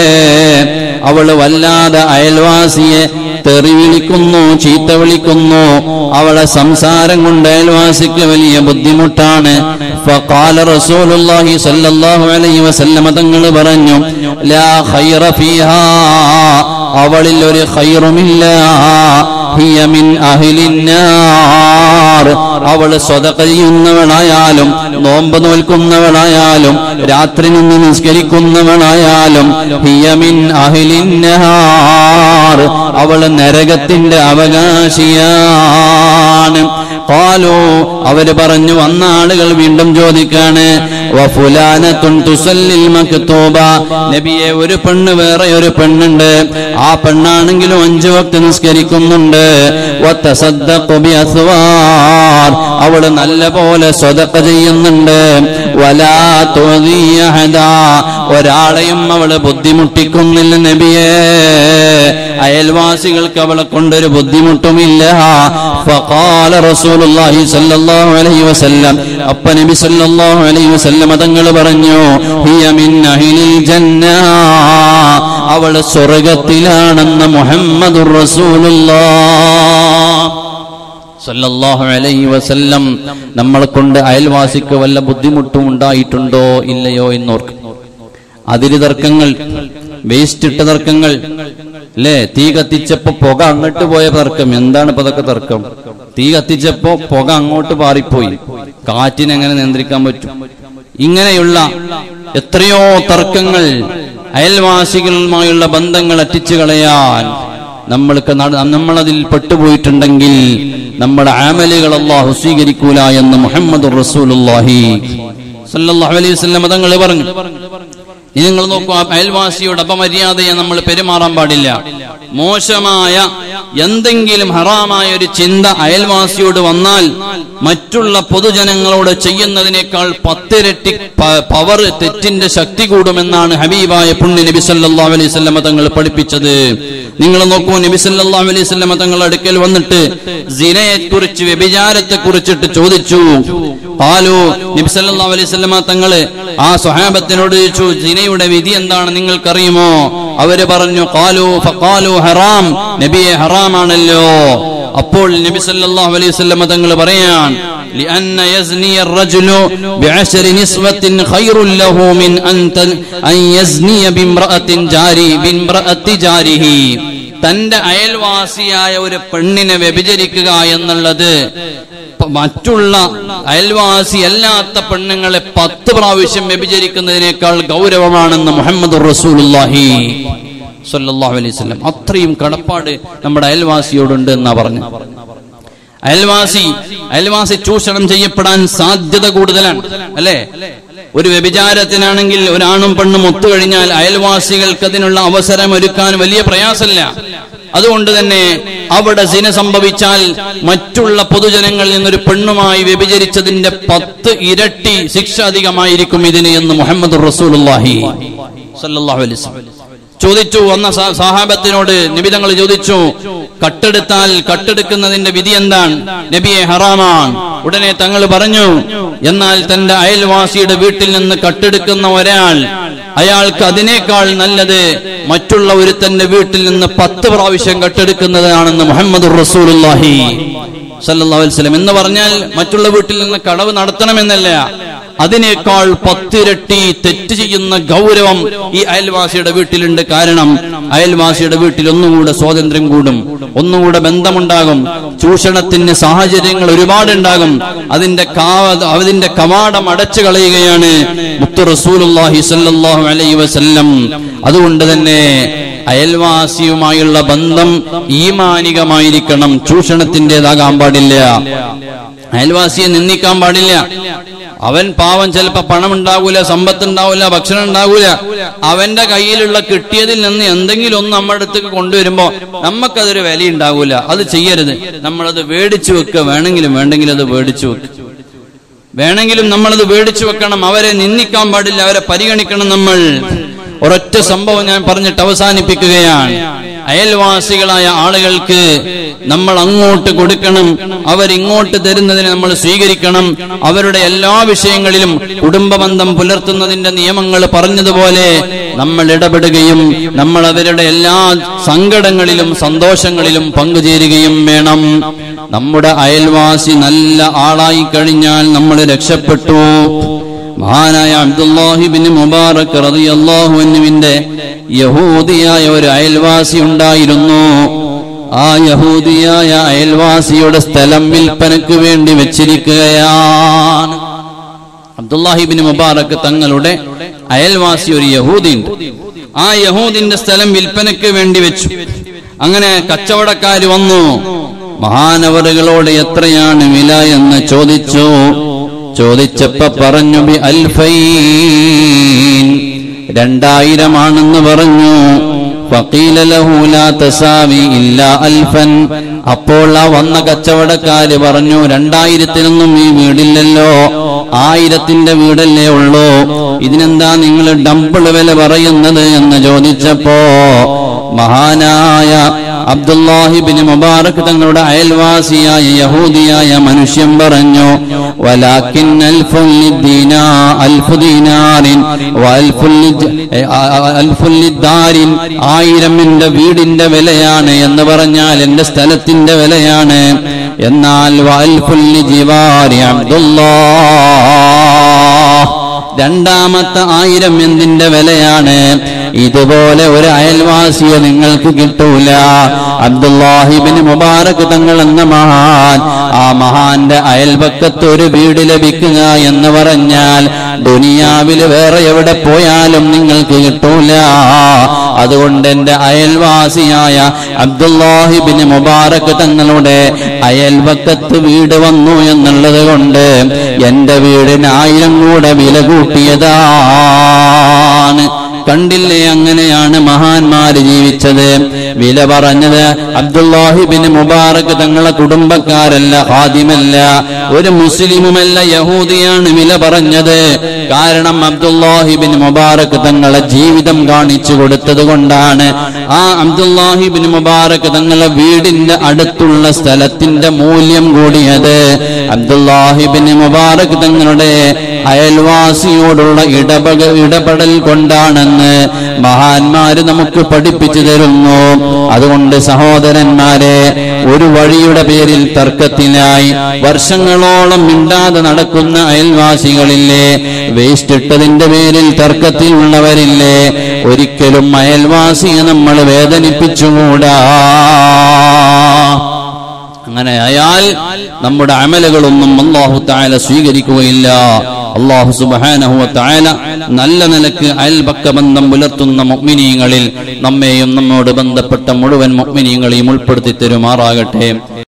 അവള് വല്ലാതെ അയൽവാസിയെ തെറി വിളിക്കുന്നു ചീത്ത വിളിക്കുന്നു അവളെ സംസാരം കൊണ്ട് അയൽവാസിക്ക് വലിയ ബുദ്ധിമുട്ടാണ് ഫഖാല റസൂലുള്ളാഹി സ്വല്ലല്ലാഹു അലൈഹി വസല്ലമ തങ്ങൾ പറഞ്ഞു ലാ ഖൈറ ഫീഹാ അവളിൽ ഒരു ഖൈറുമില്ല ഹിയ മിൻ അഹ്ലിന്നാർ അവള് സ്വതക ചെയ്യുന്നവളായാലും നോമ്പ് നോൽക്കുന്നവളായാലും രാത്രി നിന്ന് നിസ്കരിക്കുന്നവളായാലും ഹിയ മിൻ അഹ്ലിന്നാർ അവള് നരകത്തിന്റെ അവകാശിയാണ് കാലോ അവര് പറഞ്ഞു വന്ന ആളുകൾ വീണ്ടും ചോദിക്കാണ് വഫുലാനത്തുൻ തുസല്ലിൽ മക്തൂബ നബിയെ ഒരു പെണ്ണ് വേറെ ഒരു പെണ്ണുണ്ട് ആ പെണ്ണാണെങ്കിലും അഞ്ചു വക്ത് നിസ്കരിക്കുന്നുണ്ട് വത്തസദ്ദഖു ബിഅസ്വാർ അവള് നല്ല പോലെ സ്വതക്ക ചെയ്യുന്നുണ്ട് വലാ തുഅദി അഹദാ ഒരാളെയും അവള് ബുദ്ധിമുട്ടിക്കുന്നില്ല നബിയേ അയൽവാസികൾക്ക് അവളെ കൊണ്ടൊരു ബുദ്ധിമുട്ടുമില്ല ഫഖാല റസൂലുള്ളാഹി സ്വല്ലല്ലാഹു അലൈഹി വസല്ലം അപ്പ നബി സ്വല്ലല്ലാഹു അലൈഹി വസല്ലം തങ്ങൾ പറഞ്ഞു ഹിയ മിൻ അഹ്ലിൽ ജന്ന അവൾ സ്വർഗ്ഗത്തിലാണെന്ന് മുഹമ്മദുർ റസൂലുള്ളാഹ് സല്ലല്ലാഹു അലൈഹി വസല്ലം നമ്മളെ കൊണ്ട് അയൽവാസിക്ക് വല്ല ബുദ്ധിമുട്ടും ഉണ്ടായിട്ടുണ്ടോ ഇല്ലയോ എന്നോർക്കും അതിര് തർക്കങ്ങൾ വേസ്റ്റ് ഇട്ട തർക്കങ്ങൾ അല്ലേ തീ കത്തിച്ചപ്പോ പുക അങ്ങോട്ട് പോയ തർക്കം എന്താണ് ഇപ്പൊ അതൊക്കെ തർക്കം തീ കത്തിച്ചപ്പോ പുക അങ്ങോട്ട് പാറിപ്പോയി കാറ്റിനെങ്ങനെ നിയന്ത്രിക്കാൻ പറ്റും ഇങ്ങനെയുള്ള എത്രയോ തർക്കങ്ങൾ അയൽവാസികളുമായുള്ള ബന്ധങ്ങൾ അറ്റിച്ചു കളയാൻ നമ്മൾക്ക് നട- നമ്മളതിൽ പെട്ടുപോയിട്ടുണ്ടെങ്കിൽ നമ്മുടെ ആമലുകൾ അള്ളാഹു സ്വീകരിക്കൂല എന്ന് മുഹമ്മദ് റസൂലുള്ളാഹി സല്ലല്ലാഹു അലൈഹി വസല്ലം തങ്ങൾ പറഞ്ഞു ഇനി നിങ്ങൾ നോക്കൂ ആ അയൽവാസിയോട് അപമര്യാദയെ നമ്മൾ പെരുമാറാൻ പാടില്ല മോശമായ എന്തെങ്കിലും ഹറാമായ ഒരു ചിന്ത അയൽവാസിയോട് വന്നാൽ മറ്റുള്ള പൊതുജനങ്ങളോട് ചെയ്യുന്നതിനേക്കാൾ പത്തിരട്ടി പവർ തെറ്റിന്റെ ശക്തി കൂടുമെന്നാണ് ഹബീബായ പുണ്യ നബി സല്ലല്ലാഹു അലൈഹി വസല്ലമ തങ്ങൾ പഠിപ്പിച്ചത് നിങ്ങൾ നോക്കൂ നബി സല്ലല്ലാഹു അലൈഹി വസല്ലമ തങ്ങൾ അടുക്കൽ വന്നിട്ട് സിനയെ കുറിച്ച് വ്യഭിചാരത്തെ കുറിച്ചിട്ട് ചോദിച്ചു ഖാലു നബി സല്ലല്ലാഹു അലൈഹി വസല്ലമ തങ്ങള് ആ സ്വഹാബത്തിനോട് ചോദിച്ചു ജിനയുടെ വിധി എന്താണ് നിങ്ങൾക്കറിയുമോ അവര് പറഞ്ഞു ഖാലു ഫഖാലു ഹറാം നബിയെ ഹറാമാണല്ലോ അപ്പോൾ നബി സല്ലല്ലാഹു അലൈഹി വസല്ലമ തങ്ങൾ പറയാൻ لأن يزني الرجل بعشر نسوة خير له من أن ت- أن يزني بامرأة جاري بامرأة جاره തന്റെ അയൽവാസിയായ ഒരു പെണ്ണിനെ വ്യഭിചരിക്കുക എന്നുള്ളത് പ- മറ്റുള്ള അയൽവാസി അല്ലാത്ത പെണ്ണുങ്ങളെ പത്ത് പ്രാവശ്യം വ്യഭിചരിക്കുന്നതിനേക്കാൾ ഗൗരവമാണെന്ന് മുഹമ്മദ് റസൂലുള്ളാഹി സല്ലല്ലാഹു അലൈഹി വസല്ലം അത്രയും കടപ്പാട് നമ്മുടെ അയൽവാസിയോടുണ്ട് എന്നാ പറഞ്ഞു അയൽവാസി അയൽവാസി ചൂഷണം ചെയ്യപ്പെടാൻ സാധ്യത കൂടുതലാണ് അല്ലേ ഒരു വ്യഭിചാരത്തിനാണെങ്കിൽ ഒരാണും പെണ്ണും ഒത്തുകഴിഞ്ഞാൽ അയൽവാസികൾക്ക് അതിനുള്ള അവസരം ഒരുക്കാൻ വലിയ പ്രയാസമില്ല അതുകൊണ്ട് തന്നെ അവിടെ സിന സംഭവിച്ചാൽ മറ്റുള്ള പൊതുജനങ്ങളിൽ നിന്നൊരു പെണ്ണുമായി വ്യഭിചരിച്ചതിന്റെ പത്ത് ഇരട്ടി ശിക്ഷ അധികമായിരിക്കും ഇതിന് എന്ന് മുഹമ്മദ് റസൂലുള്ളാഹി സല്ലല്ലാഹു അലൈഹി വസല്ലം ചോദിച്ചു വന്ന സ- സഹാബത്തിനോട് നബി തങ്ങൾ ചോദിച്ചു കട്ടെടുത്താൽ കട്ടെടുക്കുന്നതിന്റെ വിധി എന്താണ് നബിയെ ഹറാമാണ് ഉടനെ തങ്ങൾ പറഞ്ഞു എന്നാൽ തന്റെ അയൽവാസിയുടെ വീട്ടിൽ നിന്ന് കട്ടെടുക്കുന്ന ഒരാൾ അയാൾക്ക് അതിനേക്കാൾ നല്ലത് മറ്റുള്ള ഒരുത്തന്റെ വീട്ടിൽ നിന്ന് പത്ത് പ്രാവശ്യം കട്ടെടുക്കുന്നതാണെന്ന് മുഹമ്മദ് റസൂലുള്ളാഹി സല്ലല്ലാഹു അലൈഹി വസല്ലം എന്ന് പറഞ്ഞാൽ മറ്റുള്ള വീട്ടിൽ നിന്ന് കളവ് നടത്തണമെന്നല്ല അതിനേക്കാൾ പത്തിരട്ടി തെറ്റ് ചെയ്യുന്ന ഗൗരവം ഈ അയൽവാസിയുടെ വീട്ടിലുണ്ട് കാരണം അയൽവാസിയുടെ വീട്ടിൽ ഒന്നുകൂടെ സ്വാതന്ത്ര്യം കൂടും ഒന്നുകൂടെ ബന്ധമുണ്ടാകും ചൂഷണത്തിന് സാഹചര്യങ്ങൾ ഒരുപാടുണ്ടാകും അതിന്റെ കാവ അതിന്റെ കവാടം അടച്ചു കളയുകയാണ് മുത്തു റസൂലുള്ളാഹി സ്വല്ലല്ലാഹു അലൈഹി വസല്ലം അതുകൊണ്ട് തന്നെ അയൽവാസിയുമായുള്ള ബന്ധം ഈമാനികമായിരിക്കണം ചൂഷണത്തിൻ്റെതാകാൻ പാടില്ല അയൽവാസിയെ നിന്ദിക്കാൻ പാടില്ല അവൻ പാവം ചിലപ്പോ പണം ഉണ്ടാകൂല സമ്പത്ത് ഉണ്ടാവൂല ഭക്ഷണം ഉണ്ടാകൂല അവന്റെ കയ്യിലുള്ള കിട്ടിയതിൽ നിന്ന് എന്തെങ്കിലും ഒന്ന് നമ്മുടെ അടുത്തേക്ക് കൊണ്ടുവരുമ്പോ നമുക്കതൊരു വില ഉണ്ടാകൂല അത് ചെയ്യരുത് നമ്മളത് വേടിച്ചു വെക്കുക വേണമെങ്കിലും വേണ്ടെങ്കിലും അത് വേടിച്ചു വെക്കുക വേണമെങ്കിലും നമ്മളത് വേടിച്ചു വെക്കണം അവരെ നിന്ദിക്കാൻ പാടില്ല അവരെ പരിഗണിക്കണം നമ്മൾ ഒരൊറ്റ സംഭവം ഞാൻ പറഞ്ഞിട്ട് അവസാനിപ്പിക്കുകയാണ് അയൽവാസികളായ ആളുകൾക്ക് നമ്മൾ അങ്ങോട്ട് കൊടുക്കണം അവരിങ്ങോട്ട് തരുന്നതിനെ നമ്മൾ സ്വീകരിക്കണം അവരുടെ എല്ലാ വിഷയങ്ങളിലും കുടുംബ ബന്ധം പുലർത്തുന്നതിന്റെ നിയമങ്ങൾ പറഞ്ഞതുപോലെ നമ്മൾ ഇടപെടുകയും നമ്മൾ അവരുടെ എല്ലാ സങ്കടങ്ങളിലും സന്തോഷങ്ങളിലും പങ്കുചേരുകയും വേണം നമ്മുടെ അയൽവാസി നല്ല ആളായി കഴിഞ്ഞാൽ നമ്മൾ രക്ഷപ്പെട്ടു മഹാനായ അബ്ദുല്ലാഹിബിൻ മുബാറക് റളിയല്ലാഹു അൻഹുവിന്റെ യഹൂദിയായ ഒരു അയൽവാസി ഉണ്ടായിരുന്നു ആ യഹൂദിയായ അയൽവാസിയുടെ സ്ഥലം വിൽപ്പനക്ക് വേണ്ടി വെച്ചിരിക്കുകയാണ് അബ്ദുല്ലാഹിബിൻ മുബാറക് തങ്ങളുടെ അയൽവാസി ഒരു യഹൂദിയുണ്ട് ആ യഹൂദിന്റെ സ്ഥലം വിൽപ്പനക്ക് വേണ്ടി വെച്ചു അങ്ങനെ കച്ചവടക്കാര് വന്നു മഹാനവറുകളോട് എത്രയാണ് വില എന്ന് ചോദിച്ചു ചോദിച്ചപ്പോ പറഞ്ഞു ബി അൽഫൈൻ രണ്ടായിരമാണെന്ന് പറഞ്ഞു ഫഖീല ലഹു ലാ തസാവി ഇല്ലാ അൽഫൻ അപ്പോൾ ആ വന്ന കച്ചവടക്കാര് പറഞ്ഞു രണ്ടായിരത്തിനൊന്നും ഈ വീടില്ലല്ലോ ആയിരത്തിന്റെ വീടല്ലേ ഉള്ളൂ ഇതിനെന്താ നിങ്ങൾ ഡബിൾ വില പറയുന്നത് എന്ന് ചോദിച്ചപ്പോ മഹാനായ അബ്ദുല്ലാഹിബിന് മുബാറക് തങ്ങളുടെ അയൽവാസിയായ യഹൂദിയായ മനുഷ്യൻ പറഞ്ഞു വലാക്കിൻ അൽഫുൻ ലിദ്ദീനാ അൽഫു ദീനാറിൻ വഅൽഫുൻ ലിജ്- എ, ആ, ആ, അൽഫുൻ ലിദ്ദാരിൻ ആയിരം എന്റെ വീടിന്റെ വിലയാണ് എന്ന് പറഞ്ഞാൽ എന്റെ സ്ഥലത്തിന്റെ വിലയാണ് എന്നാൽ വഅൽഫുൻ ലിജിവാരി അബ്ദുല്ലാഹ് രണ്ടാമത്തെ ആയിരം എന്തിന്റെ വിലയാണ് ഇതുപോലെ ഒരു അയൽവാസിയെ നിങ്ങൾക്ക് കിട്ടൂല അബ്ദുല്ലാഹിബിന് മുബാറക് തങ്ങൾ എന്ന മഹാൻ ആ മഹാന്റെ അയൽപക്കത്ത് ഒരു വീട് ലഭിക്കുക എന്ന് പറഞ്ഞാൽ ദുനിയാവിൽ വേറെ എവിടെ പോയാലും നിങ്ങൾക്ക് കിട്ടൂല അതുകൊണ്ട് എന്റെ അയൽവാസിയായ അബ്ദുല്ലാഹിബിന് മുബാറക് തങ്ങളുടെ അയൽപക്കത്ത് വീട് വന്നു എന്നുള്ളത് കൊണ്ട് എന്റെ വീടിന് ആയിരം കൂടെ വില കൂട്ടിയതാണ് കണ്ടില്ലേ അങ്ങനെയാണ് മഹാന്മാര് ജീവിച്ചത് വില പറഞ്ഞത് അബ്ദുല്ലാഹിബിൻ മുബാറക് തങ്ങളെ കുടുംബക്കാരല്ല ഹാദിമല്ല ഒരു മുസ്ലിമുമല്ല യഹൂദിയാണ് വില പറഞ്ഞത് കാരണം അബ്ദുല്ലാഹിബിൻ മുബാറക് തങ്ങളെ ജീവിതം കാണിച്ചു കൊടുത്തത് കൊണ്ടാണ് ആ അബ്ദുല്ലാഹിബിൻ മുബാറക് തങ്ങളെ വീടിന്റെ അടുത്തുള്ള സ്ഥലത്തിന്റെ മൂല്യം കൂടിയത് അബ്ദുല്ലാഹിബിൻ മുബാറക് തങ്ങളുടെ അയൽവാസിയോടുള്ള ഇടപക ഇടപെടൽ കൊണ്ടാണെന്ന് മഹാന്മാര് നമുക്ക് പഠിപ്പിച്ചു തരുന്നു അതുകൊണ്ട് സഹോദരന്മാരെ ഒരു വഴിയുടെ പേരിൽ തർക്കത്തിനായി വർഷങ്ങളോളം മിണ്ടാതെ നടക്കുന്ന അയൽവാസികളില്ലേ വേസ്റ്റ് ഇട്ടതിന്റെ പേരിൽ തർക്കത്തിൽ ഉള്ളവരില്ലേ ഒരിക്കലും അയൽവാസിയെ നമ്മൾ വേദനിപ്പിച്ചുകൂടാ അങ്ങനെ ആയാൽ നമ്മുടെ അമലുകളൊന്നും അള്ളാഹു താല സ്വീകരിക്കുകയില്ല അള്ളാഹു സുബാനഹുവ താല നല്ല നിലക്ക് അയൽപക്ക ബന്ധം പുലർത്തുന്ന മുഗ്മിനീങ്ങളിൽ നമ്മെയും നമ്മോട് ബന്ധപ്പെട്ട മുഴുവൻ മുഗ്മിനീങ്ങളെയും ഉൾപ്പെടുത്തി തരുമാറാകട്ടെ